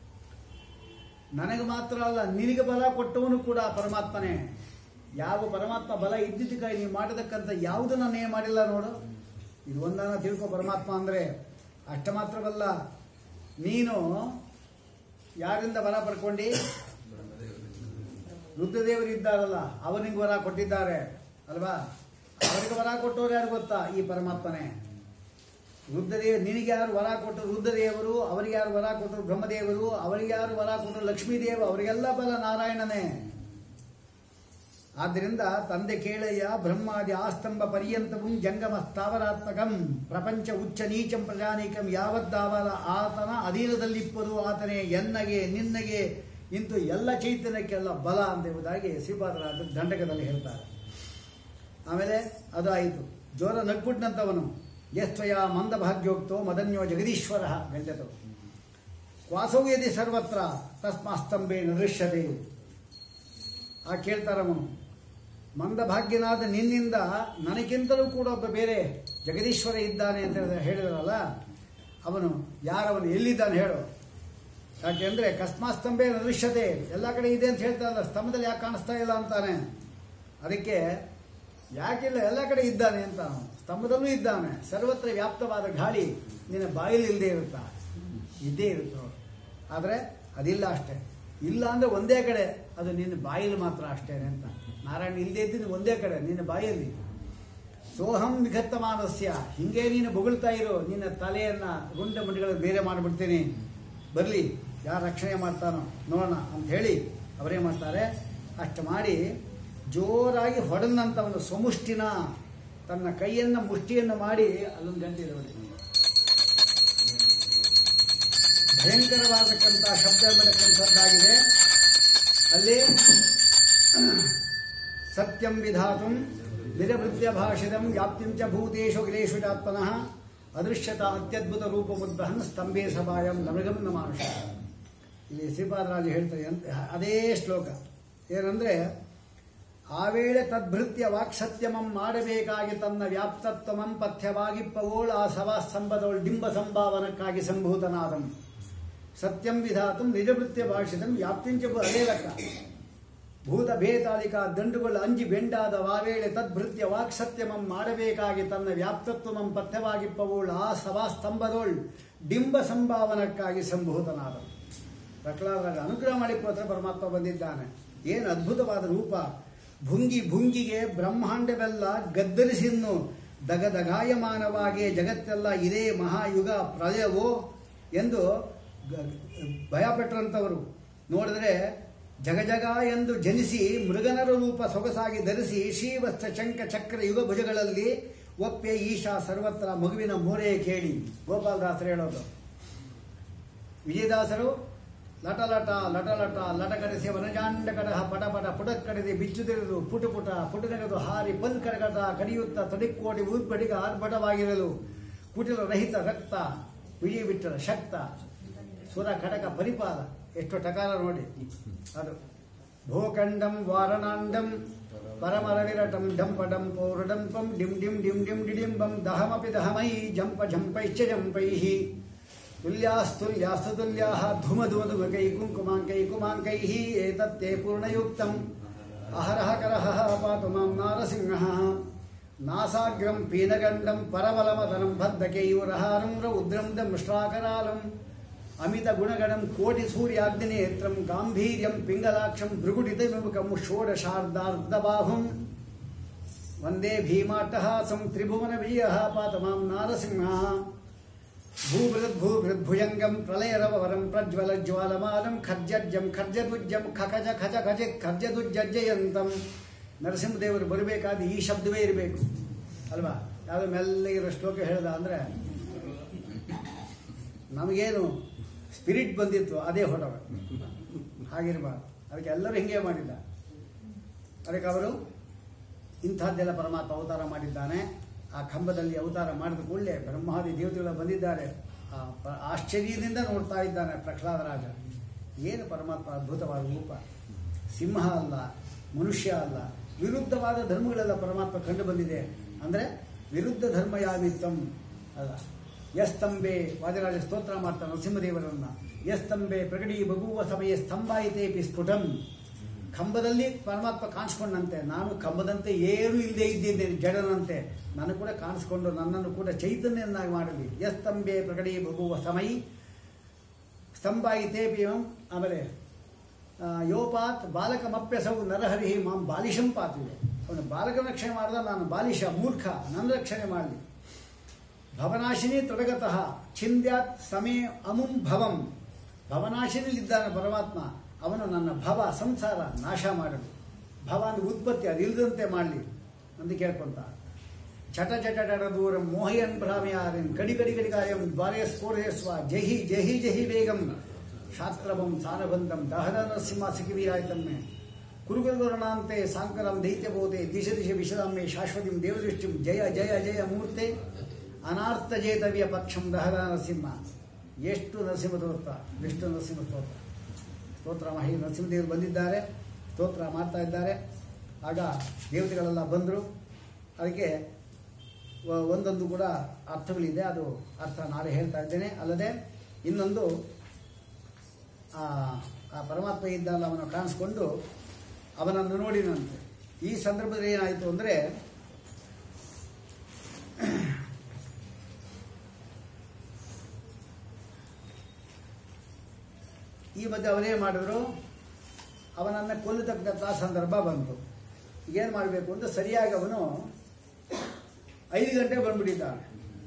ನನಗೆ ಮಾತ್ರ ಅಲ್ಲ ನಿನಗೆ ಬಲ ಕೊಟ್ಟವನು ಕೂಡ ಪರಮಾತ್ಮನೇ ಯಾವ ಪರಮಾತ್ಮ ಬಲ ಇದ್ದಿದ್ದಕ್ಕಾಗಿ ನೀವು ಮಾಡಿದಕ್ಕಂತ ಯಾವುದು ನಾನೇ ಮಾಡಿಲ್ಲ ನೋಡು ಇದು ಒಂದನ್ನ ತಿಳ್ಕೊ ಪರಮಾತ್ಮ ಅಂದರೆ ಅಷ್ಟ ಮಾತ್ರವಲ್ಲ ನೀನು ಯಾರಿಂದ ವರ ಪಡ್ಕೊಂಡು ರುದ್ರದೇವರು ಇದ್ದಾರಲ್ಲ ಅವನಿಗೆ ವರ ಕೊಟ್ಟಿದ್ದಾರೆ ಅಲ್ವಾ ಅವರಿಗೆ ವರ ಕೊಟ್ಟವ್ರು ಯಾರು ಗೊತ್ತಾ ಈ ಪರಮಾತ್ಮನೇ ರುದ್ರದೇವ ನಿನಗೆ ಯಾರು ವರ ಕೊಟ್ಟರು ರುದ್ರದೇವರು ಅವರಿಗೆ ಯಾರು ವರ ಕೊಟ್ಟರು ಬ್ರಹ್ಮದೇವರು ಅವರಿಗೆ ಯಾರು ವರ ಕೊಟ್ಟರು ಲಕ್ಷ್ಮೀದೇವ ಅವರಿಗೆಲ್ಲ ಬಲ ನಾರಾಯಣನೇ ಆದ್ದರಿಂದ ತಂದೆ ಕೇಳಯ್ಯ ಬ್ರಹ್ಮಾದಿ ಆಸ್ತಂಭ ಪರ್ಯಂತವಂ ಜಂಗಮ ಸ್ಥಾವರಾತ್ಮಕಂ ಪ್ರಪಂಚ ಉಚ್ಚ ನೀಚಂ ಪ್ರಜಾನೀಕಂ ಯಾವದ್ದಾವಲ ಆತನ ಅಧೀನದಲ್ಲಿಪ್ಪದು ಆತನೇ ಎನ್ನಗೆ ನಿನ್ನಗೆ ಇಂತು ಎಲ್ಲ ಚೈತನ್ಯಕ್ಕೆಲ್ಲ ಬಲ ಅಂತ ಎಂಬುದಾಗಿ ಶ್ರೀಪಾದರಾಜ ದಂಡಕದಲ್ಲಿ ಹೇಳ್ತಾರೆ ಆಮೇಲೆ ಅದು ಆಯಿತು ಜೋರ ನಗ್ಬಿಟ್ನಂತವನು ಯಸ್ತ್ವಯ ಮಂದಭಾಗ್ಯೋಕ್ತೋ ಮದನ್ಯೋ ಜಗದೀಶ್ವರ ಗಂಟೆತವು ವಾಸವು ಯದಿ ಸರ್ವತ್ರ ತಸ್ಮಾಸ್ತಂಭೆ ನದೃಶ್ಯತೆ ಆ ಕೇಳ್ತಾರವನು ಮಂದಭಾಗ್ಯನಾದ ನಿನ್ನಿಂದ ನನಗಿಂತಲೂ ಕೂಡ ಒಬ್ಬ ಬೇರೆ ಜಗದೀಶ್ವರ ಇದ್ದಾನೆ ಅಂತ ಹೇಳಿದ- ಹೇಳಿದರಲ್ಲ ಅವನು ಯಾರವನು ಎಲ್ಲಿದ್ದಾನೆ ಹೇಳು ಯಾಕೆಂದ್ರೆ ಕಸ್ಮಾಸ್ತಂಭೆ ನದೃಶ್ಯತೆ ಎಲ್ಲ ಕಡೆ ಇದೆ ಅಂತ ಹೇಳ್ತಾರಲ್ಲ ಸ್ತಂಭದಲ್ಲಿ ಯಾಕೆ ಕಾಣಿಸ್ತಾ ಇಲ್ಲ ಅಂತಾನೆ ಅದಕ್ಕೆ ಯಾಕಿಲ್ಲ ಎಲ್ಲ ಕಡೆ ಇದ್ದಾನೆ ಅಂತ ಅವನು. ಸ್ತಂಭದಲ್ಲೂ ಇದ್ದಾನೆ ಸರ್ವತ್ರ ವ್ಯಾಪ್ತವಾದ ಗಾಳಿ ನಿನ್ನ ಬಾಯಲ್ಲಿ ಇಲ್ಲದೆ ಇರುತ್ತಾ ಇದ್ದೇ ಇರುತ್ತೆ ನೋಡು. ಆದರೆ ಅದಿಲ್ಲ ಅಷ್ಟೇ ಇಲ್ಲ ಅಂದ್ರೆ ಒಂದೇ ಕಡೆ ಅದು ನಿನ್ನ ಬಾಯಲ್ಲಿ ಮಾತ್ರ ಅಷ್ಟೇನೆ ಅಂತ ನಾರಾಯಣ ಇಲ್ಲದೆ ಇದ್ದಿದ್ದು ಒಂದೇ ಕಡೆ ನಿನ್ನ ಬಾಯಲ್ಲಿ ಸೋಹಂ ವಿಘತ್ತ ಮಾನಸ್ಯ ಹಿಂಗೆ ನೀನು ಬೊಗಳ್ತಾ ಇರೋ ನಿನ್ನ ತಲೆಯನ್ನ ಗುಂಡ ಮುಂಡಿಗಳು ಬೇರೆ ಮಾಡಿಬಿಡ್ತೀನಿ ಬರಲಿ ಯಾರು ರಕ್ಷಣೆ ಮಾಡ್ತಾನೋ ನೋಡೋಣ ಅಂತ ಹೇಳಿ ಅವರೇ ಮಾಡ್ತಾರೆ ಅಷ್ಟು ಮಾಡಿ ಜೋರಾಗಿ ಹೊಡೆದಂತ ಒಂದು ಸ್ವಮುಷ್ಟಿನ ತನ್ನ ಕೈಯನ್ನ ಮುಷ್ಟಿಯನ್ನು ಮಾಡಿ ಅಲ್ಲೊಂದು ಗಂಟೆ ಇದೆ ನೋಡಿ. ಭಯಂಕರವಾದಕ್ಕಂಥ ಶಬ್ದ ಎಂಬತಕ್ಕಂಥದ್ದಾಗಿದೆ ಅಲ್ಲಿ ಸತ್ಯಂ ವಿಧಾತು ನಿರವೃತ್ಯ ಭಾಷಿತಂ ವ್ಯಾಪ್ತಿಂ ಚ ಭೂತೇಶು ಗಿಲೇಶು ಚಾತ್ಮನಃ ಅದೃಶ್ಯತ ಅತ್ಯದ್ಭುತ ರೂಪ ಮುದ್ರಹನ್ ಸ್ತಂಭೆ ಸಭಾಯಂ ನಮೃಗಂ ನಮಾನುಷ ಇಲ್ಲಿ ಶ್ರೀಪಾದರಾಜ ಹೇಳ್ತಾರೆ ಅಂತ ಅದೇ ಶ್ಲೋಕ ಏನಂದ್ರೆ ಆ ವೇಳೆ ತದ್ಭೃತ್ಯ ವಾಕ್ಸತ್ಯಮಂ ಮಾಡಬೇಕಾಗಿ ತನ್ನ ವ್ಯಾಪ್ತತ್ವಮಂ ಪಥ್ಯವಾಗಿಪ್ಪವೋಳ್ ಆ ಸಭಾ ಸ್ತಂಭದೋಳ್ ಡಿಂಬ ಸಂಭಾವನಕ್ಕಾಗಿ ಸಂಭೂತನಾದಂ ಸತ್ಯಂ ವಿಧಾತಂ ನಿಜವೃತ್ಯ ಭಾಷಿತಂ ವ್ಯಾಪ್ತಿಂಚ ಭೂ- ಅದೇ ಲೆಕ್ಕ ಭೂತ ಭೇತಾಲಿಕ ದಂಡುಗಳ ಅಂಜಿ ಬೆಂಡಾದ ವಾವೇಳೆ ತದ್ಭೃತ್ಯ ವಾಕ್ಸತ್ಯಮಂ ಮಾಡಬೇಕಾಗಿ ತನ್ನ ವ್ಯಾಪ್ತತ್ವಮಂ ಪಥ್ಯವಾಗಿಪ್ಪವೋಳ್ ಆ ಸಭಾ ಸ್ತಂಭದೋಳ್ ಡಿಂಬ ಸಂಭಾವನಕ್ಕಾಗಿ ಸಂಭೂತನಾದ ಪ್ರಹ್ಲಾದರಾಜ ಅನುಗ್ರಹ ಮಾಡಿಕೋತ್ರ ಪರಮಾತ್ಮ ಬಂದಿದ್ದಾನೆ ಏನು ಅದ್ಭುತವಾದ ರೂಪ ಭುಂಗಿ ಭುಂಗಿಗೆ ಬ್ರಹ್ಮಾಂಡವೆಲ್ಲ ಗದ್ದರಿಸಿನ್ನು ದಗದಗಾಯಮಾನವಾಗಿ ಜಗತ್ತೆಲ್ಲ ಇದೇ ಮಹಾಯುಗ ಪ್ರಳಯವೋ ಎಂದು ಗ- ಭಯಪಟ್ಟರಂಥವರು ನೋಡಿದ್ರೆ ಜಗಜಗ ಎಂದು ಜನಿಸಿ ಮೃಗನರ ರೂಪ ಸೊಗಸಾಗಿ ಧರಿಸಿ ಶ್ರೀವಸ್ತ್ರ ಶಂಕ ಚಕ್ರ ಯುಗ ಭುಜಗಳಲ್ಲಿ ಒಪ್ಪೆ ಈಶಾ ಸರ್ವತ್ರ ಮಗುವಿನ ಮೋರೆ ಕೇಳಿ ಗೋಪಾಲದಾಸರು ಹೇಳೋದು ವಿಜಯದಾಸರು ಲಟ ಲಟ ಲಟ ಲಟ ಲಟ ಕಡಿಸಿ ವನಜಾಂಡ ಕಡಹ ಪಟ ಪಟ ಪುಟಕ್ ಕಡಿದಿ ಬಿಚ್ಚುತ್ತಿರಲು ಪುಟ ಪುಟ ಪುಟನಗದು ಹಾರಿ ಪಲ್ ಕರಗಟ ಕಡಿಯುತ್ತ ತೊಡಿಕೋಟಿ ಊರ್ಪಡಿಗ ಆರ್ಭಟವಾಗಿರಲು ಕುಟಿಲ ರಹಿತ ರಕ್ತ ವಿಜಯ ಬಿಟ್ಟರ ಶಕ್ತ ಸುರ ಕಟಕ ಪರಿಪಾಲ ಎಷ್ಟು ಟಕಾರ ನೋಡಿ ಅದು ಭೂಖಂಡಂ ವಾರಣಾಂಡಂ ಪರಮರವಿರಟಂ ಡಂಪಡಂ ಪೌರಡಂಪಂ ಡಿಂ ಡಿಂ ಡಿಂ ಡಿಂ ಡಿಡಿಂಬಂ ದಹಮಪಿ ದಹಮೈ ಜಂಪ ಝಂಪೈಶ್ಚ ಜಂಪೈಃ ತುಲ್ಯಾಸ್ತುಲ್ಯಾಸ್ತು ತುಲ್ಯಾಃ ಧುಮ ಧುಮ ಧುಮಕೈ ಕುಂಕುಮಾಂಕೈ ಕುಮಾಂಕೈಃ ಏತತ್ತೇ ಪೂರ್ಣಯುಕ್ತಂ ಅಹರಹ ಕರಹ ಪಾತು ಮಾಂ ನಾರಸಿಂಹಃ ನಾಸಾಗ್ರಂ ಪೀನಗಂಡಂ ಪರಬಲಮದನಂ ಬದ್ಧಕೈಯುರಹಾರಂ ರೌದ್ರಂ ದಂಷ್ಟ್ರಾಕರಾಲಂ ಅಮಿತ ಗುಣಗಣಂ ಕೋಟಿ ಸೂರ್ಯಾಗ್ನಿನೇತ್ರಂ ಗಾಂಭೀರ್ಯಂ ಪಿಂಗಲಾಕ್ಷಂ ಭೃಗುಟಿತ ವಿಮುಖಂ ಷೋಡಶಾರ್ಧಾರ್ಧಬಾಹುಂ ವಂದೇ ಭೀಮಾಟ್ಟಹಾಸಂ ತ್ರಿಭುವನ ವಿಜಯ ಪಾತ ಮಾಂ ನಾರಸಿಂಹ ಭೂಭೃದ್ ಭೂಭೃದ್ ಭುಜಂಗಂ ಪ್ರಳಯರವರಂ ಪ್ರಜ್ವಲ ಜ್ವಾಲಮಾಲಂ ಖರ್ಜಜ್ಜಂ ಖರ್ಜದುಜ್ಜಂ ಖಖಜ ಖಜ ಖಜ ಖರ್ಜದುಜ್ಜಜ್ಜಯಂತಂ ನರಸಿಂಹದೇವರು ಬರಬೇಕಾದ ಈ ಶಬ್ದವೇ ಇರಬೇಕು ಅಲ್ವಾ ಯಾವುದು ಮೆಲ್ಲಗಿರೋ ಶ್ಲೋಕ ಹೇಳ್ದ ಅಂದರೆ ನಮಗೇನು ಸ್ಪಿರಿಟ್ ಬಂದಿತ್ತು ಅದೇ ಹೊರವ ಹಾಗಿರಬಾರ್ದು ಅದಕ್ಕೆ ಎಲ್ಲರೂ ಹಿಂಗೆ ಮಾಡಿದ್ದ ಅದಕ್ಕೆ ಅವರು ಇಂಥದ್ದೆಲ್ಲ ಪರಮಾತ್ಮ ಅವತಾರ ಮಾಡಿದ್ದಾನೆ ಆ ಕಂಬದಲ್ಲಿ ಅವತಾರ ಮಾಡಿದ ಕೂಡಲೇ ಬ್ರಹ್ಮಾದಿ ದೇವತೆಗಳು ಬಂದಿದ್ದಾರೆ ಆ ಪ- ಆಶ್ಚರ್ಯದಿಂದ ನೋಡ್ತಾ ಇದ್ದಾನೆ ಪ್ರಹ್ಲಾದ ರಾಜ ಏನು ಪರಮಾತ್ಮ ಅದ್ಭುತವಾದ ರೂಪ ಸಿಂಹ ಅಲ್ಲ ಮನುಷ್ಯ ಅಲ್ಲ ವಿರುದ್ಧವಾದ ಧರ್ಮಗಳೆಲ್ಲ ಪರಮಾತ್ಮ ಕಂಡು ಬಂದಿದೆ ಅಂದರೆ ವಿರುದ್ಧ ಧರ್ಮ ಯಾವಿತ್ತಂ ಅಲ್ಲ ಯಸ್ತಂಬೆ ವಾದಿರಾಜ ಸ್ತೋತ್ರ ಮಾಡ್ತಾನೆ ನರಸಿಂಹದೇವರನ್ನ ಯಸ್ತಂಬೆ ಪ್ರಗಡಿ ಬಗುವ ಸಮಯ ಸ್ತಂಭಾಯಿತೇಪಿ ಸ್ಫುಟಂ ಕಂಬದಲ್ಲಿ ಪರಮಾತ್ಮ ಕಾಣಿಸ್ಕೊಂಡಂತೆ ನಾನು ಕಂಬದಂತೆ ಏನು ಇಲ್ಲದೆ ಇದ್ದೇನೆ ಜಡನಂತೆ ನಾನು ಕೂಡ ಕಾಣಿಸ್ಕೊಂಡು ನನ್ನನ್ನು ಕೂಡ ಚೈತನ್ಯನ್ನಾಗಿ ಮಾಡಲಿ ಯಸ್ತಂಬೆ ಪ್ರಗಡಿ ಬಗುವ ಸಮಯ ಸ್ತಂಭಾಯಿತೇಪಿ ಎಂ ಆಮೇಲೆ ಆ, ಯೋಪಾತ್ ಬಾಲಕಮಪ್ಯಸವು ನರಹರಿ ಮಾಂ ಬಾಲಿಶಂ ಪಾತಿದೆ ಅವನು ಬಾಲಕನ ರಕ್ಷಣೆ ಮಾಡಿದ ನಾನು ಬಾಲಿಶ ಮೂರ್ಖ ನನ್ನ ರಕ್ಷಣೆ ಮಾಡಲಿ ಭವನಾಶಿನಿ ತೊಡಗತಃ ಛಿಂದ್ಯಾತ್ ಸಮೇ ಅಮುಂ ಭವಂ ಭವನಾಶಿನಿಲಿದ್ದಾನೆ ಪರಮಾತ್ಮ ಅವನು ನನ್ನ ಭವ ಸಂಸಾರ ನಾಶ ಮಾಡಲು ಭವ ಅಂದ್ರೆ ಉತ್ಪತ್ತಿ ಅದು ಇಲ್ಲದಂತೆ ಮಾಡಲಿ ಅಂತ ಕೇಳ್ಕೊಂತ ಚಟ ಚಟ ಚಟ ದೂರಂ ಮೋಹಯನ್ ಭ್ರಾಮ್ಯಾರನ್ ಕಡಿ ಕಡಿ ಕಡಿ ಕಾರ್ಯಂ ದ್ವಾರೇ ಸ್ಫೋರಯಸ್ವ ಜಹಿ ಜಹಿ ಜಹಿ ಬೇಗಂ ಶಾಸ್ತ್ರವಂ ಸಾನಬಂಧಂ ದಹನ ನರಸಿಂಹ ಸಿಕಿವೀರಾಯ್ತಮ್ಮೆ ಕುರುಗುರುಗರುಣಾಂತೆ ಸಾಂಕರಂ ದೈತ್ಯಬೋಧೆ ದಿಶ ದಿಶ ವಿಶದಾಮೆ ಶಾಶ್ವತಿಂ ದೇವದೃಷ್ಟಿಂ ಜಯ ಜಯ ಜಯ ಮೂರ್ತೆ ಅನಾರ್ಥ ಜೇತವ್ಯ ಪಕ್ಷಂ ದಹರ ನರಸಿಂಹ ಎಷ್ಟು ನರಸಿಂಹ ಸ್ತೋತ್ರ ವಿಷ್ಣು ನರಸಿಂಹ ಸ್ತೋತ್ರ ಸ್ತೋತ್ರ ಮಹಿ ನರಸಿಂಹದೇವರು ಬಂದಿದ್ದಾರೆ ಸ್ತೋತ್ರ ಮಾಡ್ತಾ ಇದ್ದಾರೆ ಆಗ ದೇವತೆಗಳೆಲ್ಲ ಬಂದರು ಅದಕ್ಕೆ ವ- ಒಂದೊಂದು ಕೂಡ ಅರ್ಥಗಳಿದೆ ಅದು ಅರ್ಥ ನಾಳೆ ಹೇಳ್ತಾ ಇದ್ದೇನೆ ಅಲ್ಲದೆ ಇನ್ನೊಂದು ಆ ಆ ಪರಮಾತ್ಮ ಇದ್ದಲ್ಲ ಅವನು ಕಾಣಿಸ್ಕೊಂಡು ಅವನನ್ನು ನೋಡಿನಂತೆ ಈ ಸಂದರ್ಭದಲ್ಲಿ ಏನಾಯಿತು ಅಂದರೆ ಈ ಮಧ್ಯೆ ಅವರೇ ಮಾಡಿದ್ರು ಅವನನ್ನು ಕೊಲ್ಲತಕ್ಕಂಥ ಸಂದರ್ಭ ಬಂತು ಏನು ಮಾಡಬೇಕು ಅಂತ ಸರಿಯಾಗಿ ಅವನು ಐದು ಗಂಟೆ ಬಂದ್ಬಿಟ್ಟಿದ್ದಾನೆ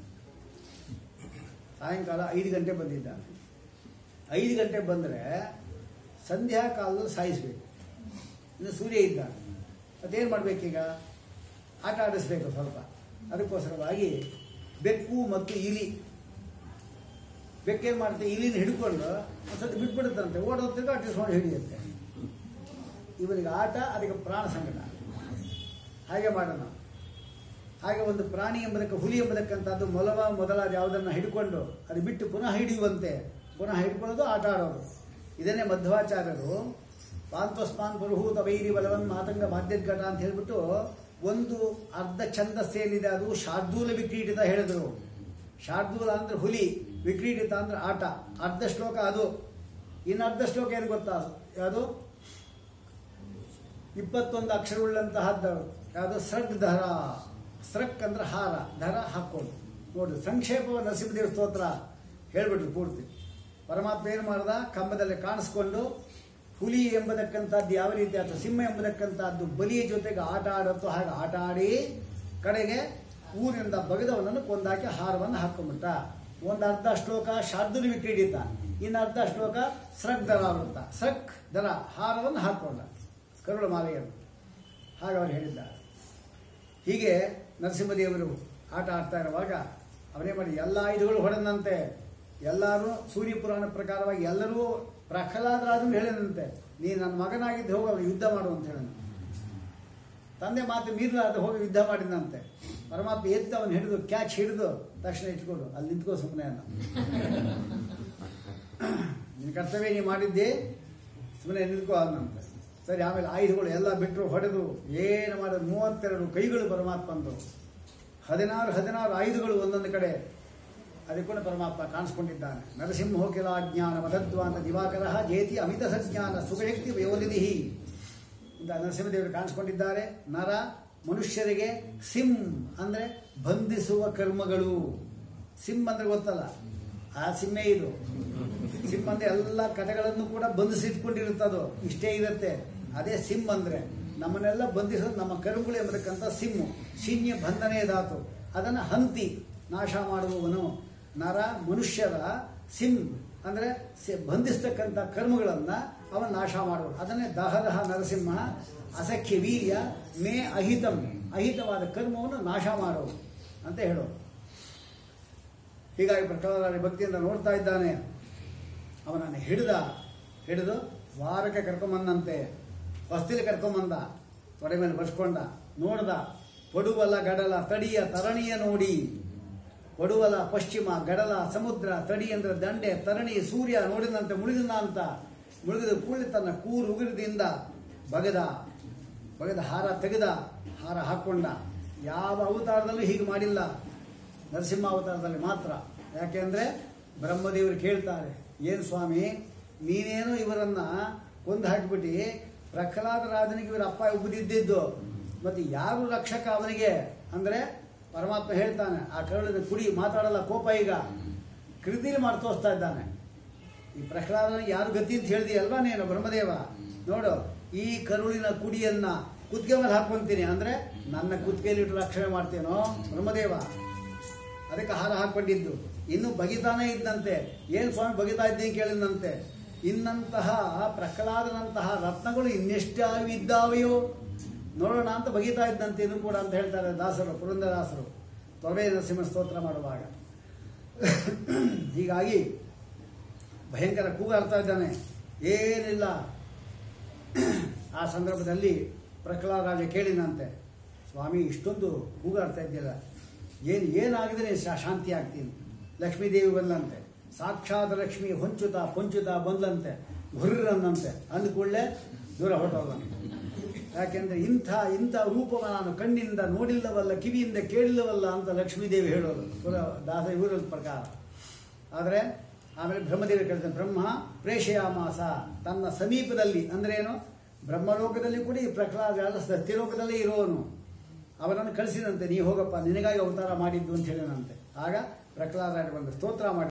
ಸಾಯಂಕಾಲ ಐದು ಗಂಟೆ ಬಂದಿದ್ದಾನೆ ಐದು ಗಂಟೆ ಬಂದರೆ ಸಂಧ್ಯಾ ಕಾಲದಲ್ಲಿ ಸಾಯಿಸಬೇಕು ಇನ್ನು ಸೂರ್ಯ ಇದ್ದಾನೆ ಮತ್ತೇನು ಮಾಡಬೇಕೀಗ ಆಟ ಆಡಿಸ್ಬೇಕು ಸ್ವಲ್ಪ ಅದಕ್ಕೋಸ್ಕರವಾಗಿ ಬೆಕ್ಕು ಮತ್ತು ಇಲಿ ಬೆಕ್ಕೇನು ಮಾಡುತ್ತೆ ಇಲಿನ ಹಿಡ್ಕೊಂಡು ಒಂದು ಸ್ವಲ್ಪ ಬಿಟ್ಬಿಡುತ್ತಂತೆ ಓಡೋತ್ತಿಗೆ ಅಟ್ಟಿಸ್ಕೊಂಡು ಹಿಡಿಯುತ್ತೆ ಇವನಿಗೆ ಆಟ ಅದಕ್ಕೆ ಪ್ರಾಣ ಸಂಕಟ ಹಾಗೆ ಮಾಡೋಣ ಹಾಗೆ ಒಂದು ಪ್ರಾಣಿ ಎಂಬುದಕ್ಕೆ ಹುಲಿ ಎಂಬುದಕ್ಕಂಥದ್ದು ಮೊಲವ ಮೊದಲಾದ ಯಾವುದನ್ನು ಹಿಡ್ಕೊಂಡು ಅದು ಬಿಟ್ಟು ಪುನಃ ಹಿಡಿಯುವಂತೆ ಪುನಃ ಹಿಡ್ಕೊಳ್ಳೋದು ಆಟ ಆಡೋದು ಇದನ್ನೇ ಮಧ್ವಾಚಾರ್ಯರು ಪಾಂತೋಸ್ಮಾನ್ ಪುರುಹೂತ ವೈರಿ ಬಲವನ್ ಮಾತಂಗ ಮಾಧ್ಯದ್ಘಟ ಅಂತ ಹೇಳ್ಬಿಟ್ಟು ಒಂದು ಅರ್ಧ ಛಂದಸ್ಸೇನಿದೆ ಅದು ಶಾರ್ದೂಲ ವಿಕ್ರೀಡಿತ ಹೇಳಿದ್ರು ಶಾರ್ದೂಲ ಅಂದ್ರೆ ಹುಲಿ ವಿಕ್ರೀಡಿತ ಅಂದ್ರೆ ಆಟ ಅರ್ಧ ಶ್ಲೋಕ ಅದು ಇನ್ನು ಅರ್ಧ ಶ್ಲೋಕ ಏನು ಗೊತ್ತಾ ಯಾವುದು ಇಪ್ಪತ್ತೊಂದು ಅಕ್ಷರವುಳ್ಳಂತಹದ್ದು ಯಾವುದು ಸೃಗ್ ದರ ಸೃಕ್ ಅಂದ್ರೆ ಹಾರ ದರ ಹಾಕ್ಕೊಂಡು ನೋಡಿ ಸಂಕ್ಷೇಪ ನರಸಿಂಹದೇವ ಸ್ತೋತ್ರ ಹೇಳ್ಬಿಟ್ರು ಪೂರ್ತಿ ಪರಮಾತ್ಮ ಏನು ಮಾಡ್ದ ಕಂಬದಲ್ಲಿ ಕಾಣಿಸ್ಕೊಂಡು ಹುಲಿ ಎಂಬುದಕ್ಕಂಥದ್ದು ಯಾವ ರೀತಿ ಅಥವಾ ಸಿಂಹ ಎಂಬುದಕ್ಕಂಥದ್ದು ಬಲಿಯ ಜೊತೆಗೆ ಆಟ ಆಡುತ್ತೋ ಹಾಗೆ ಆಟ ಆಡಿ ಕಡೆಗೆ ಊರಿನಿಂದ ಬಗದವನನ್ನು ಕೊಂದಾಕಿ ಹಾರವನ್ನು ಹಾಕೊಂಡ್ಬಿಟ್ಟ ಒಂದು ಅರ್ಧ ಶ್ಲೋಕ ಶಾರ್ದುಲಿ ವಿಕ್ರೀಡಿತ ಇನ್ನು ಅರ್ಧ ಶ್ಲೋಕ ಸೃಕ್ ದರ ವೃತ್ತ ಸೃಕ್ ದರ ಹಾರವನ್ನು ಹಾಕೊಂಡ ಕರುಳ ಮಾಲೆಯನ್ನು ಹಾಗೆ ಅವರು ಹೇಳಿದ್ದಾರೆ ಹೀಗೆ ನರಸಿಂಹದೇವರು ಆಟ ಆಡ್ತಾ ಇರುವಾಗ ಅವರೇ ಮಾಡಿ ಎಲ್ಲ ಆಯುಧಗಳು ಹೊಡೆದಂತೆ ಎಲ್ಲರೂ ಸೂರ್ಯ ಪುರಾಣ ಪ್ರಕಾರವಾಗಿ ಎಲ್ಲರೂ ಪ್ರಹ್ಲಾದರಾಜನು ಹೇಳಿದಂತೆ ನೀ ನನ್ನ ಮಗನಾಗಿದ್ದು ಹೋಗಿ ಅವನು ಯುದ್ಧ ಮಾಡು ಅಂತ ಹೇಳ ತಂದೆ ಮಾತು ಮೀರಲಾದ ಹೋಗಿ ಯುದ್ಧ ಮಾಡಿದಂತೆ ಪರಮಾತ್ಮ ಎದ್ದು ಅವನು ಹಿಡಿದು ಕ್ಯಾಚ್ ಹಿಡಿದು ತಕ್ಷಣ ಇಟ್ಕೊಂಡು ಅಲ್ಲಿ ನಿಂತ್ಕೋ ಸುಮ್ಮನೆ ಅನ್ನ ನಿನ್ನ ಕರ್ತವ್ಯ ನೀ ಮಾಡಿದ್ದೆ ಸುಮ್ಮನೆ ನಿಂತ್ಕೋ ಅನ್ನಂತೆ ಸರಿ ಆಮೇಲೆ ಆಯುಧಗಳು ಎಲ್ಲ ಬಿಟ್ಟರು ಹೊಡೆದು ಏನು ಮಾಡೋದು ಮೂವತ್ತೆರಡು ಕೈಗಳು ಪರಮಾತ್ಮಂದು ಹದಿನಾರು ಹದಿನಾರು ಆಯುಧಗಳು ಒಂದೊಂದು ಕಡೆ ಅದಕ್ಕೂ ಪರಮಾತ್ಮ ಕಾಣಿಸ್ಕೊಂಡಿದ್ದಾನೆ ನರಸಿಂಹೋ ಕಿಲ ಜ್ಞಾನ ಮದದ್ವಾಂತ ದಿವಾಕರ ಜೇತಿ ಅಮಿತ ಸಜ್ಞಾನ ಸುಖಶಕ್ತಿ ವಯೋನಿಧಿ ಇಂದ ನರಸಿಂಹದೇವರು ಕಾಣಿಸ್ಕೊಂಡಿದ್ದಾರೆ ನರ ಮನುಷ್ಯರಿಗೆ ಸಿಮ್ ಅಂದರೆ ಬಂಧಿಸುವ ಕರ್ಮಗಳು ಸಿಮ್ ಅಂದ್ರೆ ಗೊತ್ತಲ್ಲ ಆ ಸಿಮ್ಮೆ ಇದು ಸಿಮ್ ಅಂದ್ರೆ ಎಲ್ಲ ಕಥೆಗಳನ್ನು ಕೂಡ ಬಂಧಿಸಿಟ್ಕೊಂಡಿರುತ್ತದು ಇಷ್ಟೇ ಇರುತ್ತೆ ಅದೇ ಸಿಮ್ ಅಂದ್ರೆ ನಮ್ಮನ್ನೆಲ್ಲ ಬಂಧಿಸೋದು ನಮ್ಮ ಕರುಗಳು ಎಂಬತಕ್ಕಂಥ ಸಿಮ್ಮು ಶಿನ್ಯ ಬಂಧನೇ ಧಾತು ಅದನ್ನು ಹಂತಿ ನಾಶ ಮಾಡುವವನು ನರ ಮನುಷ್ಯರ ಸಿಮ್ ಅಂದ್ರೆ ಸಿ- ಬಂಧಿಸ್ತಕ್ಕಂಥ ಕರ್ಮಗಳನ್ನ ಅವನು ನಾಶ ಮಾಡುವನು ಅದನ್ನೇ ದಹದಹ ನರಸಿಂಹ ಅಸಖ್ಯ ವೀರ್ಯ ಮೇ ಅಹಿತಂ ಅಹಿತವಾದ ಕರ್ಮವನ್ನು ನಾಶ ಮಾಡುವನು ಅಂತ ಹೇಳೋದು ಹೀಗಾಗಿ ಪ್ರಹ್ಲಾದ ಭಕ್ತಿಯಿಂದ ನೋಡ್ತಾ ಇದ್ದಾನೆ ಅವನನ್ನು ಹಿಡಿದ ಹಿಡಿದು ವಾರಕ್ಕೆ ಕರ್ಕೊಂಬಂದಂತೆ ಹೊಸ್ತಿಲಿ ಕರ್ಕೊಂಬಂದ ತೊಡೆ ಮೇಲೆ ಬರ್ಸ್ಕೊಂಡ ನೋಡ್ದ ಪಡುವಲ ಗಡಲ ತಡಿಯ ತರಣಿಯ ನೋಡಿ ಪಡುವಲ ಪಶ್ಚಿಮ ಗಡಲ ಸಮುದ್ರ ತಡಿ ಅಂದ್ರೆ ದಂಡೆ ತರಣಿ ಸೂರ್ಯ ನೋಡಿದಂತೆ ಮುಳುಗಿದ ಅಂತ ಮುಳುಗಿದ ಕೂಡಲೇ ತನ್ನ ಕೂರು ಉಗುರದಿಂದ ಬಗದ ಬಗದ ಹಾರ ತೆಗೆದ ಹಾರ ಹಾಕೊಂಡ ಯಾವ ಅವತಾರದಲ್ಲೂ ಹೀಗೆ ಮಾಡಿಲ್ಲ ನರಸಿಂಹ ಅವತಾರದಲ್ಲಿ ಮಾತ್ರ ಯಾಕೆಂದ್ರೆ ಬ್ರಹ್ಮದೇವರು ಕೇಳ್ತಾರೆ ಏನು ಸ್ವಾಮಿ ನೀನೇನು ಇವರನ್ನ ಕೊಂದು ಹಾಕಿಬಿಟ್ಟು ಪ್ರಹ್ಲಾದ ರಾಜನಿಗೆ ಇವರ ಅಪ್ಪ ಉಬ್ಬಿದ್ದಿದ್ದು ಮತ್ತೆ ಯಾರು ರಕ್ಷಕ ಅವನಿಗೆ ಅಂದ್ರೆ ಪರಮಾತ್ಮ ಹೇಳ್ತಾನೆ ಆ ಕರುಳಿನ ಕುಡಿ ಮಾತಾಡಲ್ಲ ಕೋಪ ಈಗ ಕೃತಿಲಿ ಮಾಡಿ ತೋರಿಸ್ತಾ ಇದ್ದಾನೆ ಈ ಪ್ರಹ್ಲಾದನ ಯಾರು ಗತಿ ಅಂತ ಹೇಳಿದಿ ಅಲ್ವಾ ನೀನು ಬ್ರಹ್ಮದೇವ ನೋಡು ಈ ಕರುಳಿನ ಕುಡಿಯನ್ನ ಕುತ್ತಿಗೆ ಮೇಲೆ ಹಾಕೊಂತೀನಿ ಅಂದ್ರೆ ನನ್ನ ಕುತ್ತಿಗೆಯಲ್ಲಿಟ್ಟು ರಕ್ಷಣೆ ಮಾಡ್ತೇನೋ ಬ್ರಹ್ಮದೇವ ಅದಕ್ಕೆ ಹಾರ ಹಾಕೊಂಡಿದ್ದು ಇನ್ನು ಬಗಿತಾನೇ ಇದ್ದಂತೆ ಏನು ಸ್ವಾಮಿ ಬಗಿತಾ ಇದ್ದೀನಿ ಕೇಳಿದಂತೆ ಇನ್ನಂತಹ ಪ್ರಹ್ಲಾದನಂತಹ ರತ್ನಗಳು ಇನ್ನೆಷ್ಟಾವು ಇದ್ದಾವೆಯೋ ನೋಡೋಣ ಅಂತ ಬಗಿತಾ ಇದ್ದಂತೆ ಇದು ಕೂಡ ಅಂತ ಹೇಳ್ತಾರೆ ದಾಸರು ಪುರಂದರದಾಸರು ತೊರೆ ನರಸಿಂಹ ಸ್ತೋತ್ರ ಮಾಡುವಾಗ ಹೀಗಾಗಿ ಭಯಂಕರ ಕೂಗಾಡ್ತಾ ಇದ್ದಾನೆ ಏನಿಲ್ಲ ಆ ಸಂದರ್ಭದಲ್ಲಿ ಪ್ರಹ್ಲಾದ ರಾಜ ಕೇಳಿದಂತೆ ಸ್ವಾಮಿ ಇಷ್ಟೊಂದು ಕೂಗಾಡ್ತಾ ಇದ್ದೀರ ಏನು ಏನಾಗಿದ್ರೆ ಶಾ- ಶಾಂತಿ ಆಗ್ತೀನಿ ಲಕ್ಷ್ಮೀದೇವಿ ಬಂದಂತೆ ಸಾಕ್ಷಾತ್ ಲಕ್ಷ್ಮಿ ಹೊಂಚುತ ಪೊಂಚುತ ಬಂದಂತೆ ಹುರ್ರನ್ನಂತೆ ಅಂದ ಕೂಡಲೇ ದೂರ ಹೊರಟೋದಂತೆ ಯಾಕೆಂದ್ರೆ ಇಂಥ ಇಂಥ ರೂಪವ ನಾನು ಕಣ್ಣಿಂದ ನೋಡಿಲ್ಲವಲ್ಲ ಕಿವಿಯಿಂದ ಕೇಳಿಲ್ಲವಲ್ಲ ಅಂತ ಲಕ್ಷ್ಮೀದೇವಿ ಹೇಳೋದು ಪುರ ದಾಸ ಇವರ ಪ್ರಕಾರ ಆದರೆ ಆಮೇಲೆ ಬ್ರಹ್ಮದೇವಿ ಕೇಳ್ತಾನೆ ಬ್ರಹ್ಮ ಪ್ರೇಷಯಾಮಾಸ ತನ್ನ ಸಮೀಪದಲ್ಲಿ ಅಂದ್ರೇನು ಬ್ರಹ್ಮಲೋಕದಲ್ಲಿ ಕೂಡ ಈ ಪ್ರಹ್ಲಾದ ಸತ್ಯಲೋಕದಲ್ಲೇ ಇರೋನು ಅವನನ್ನು ಕಳಿಸಿದಂತೆ ನೀ ಹೋಗಪ್ಪ ನಿನಗಾಗಿ ಅವತಾರ ಮಾಡಿದ್ದು ಅಂತ ಹೇಳಿದಂತೆ ಆಗ ಪ್ರಹ್ಲಾದ ಬಂದು ಸ್ತೋತ್ರ ಮಾಡಿ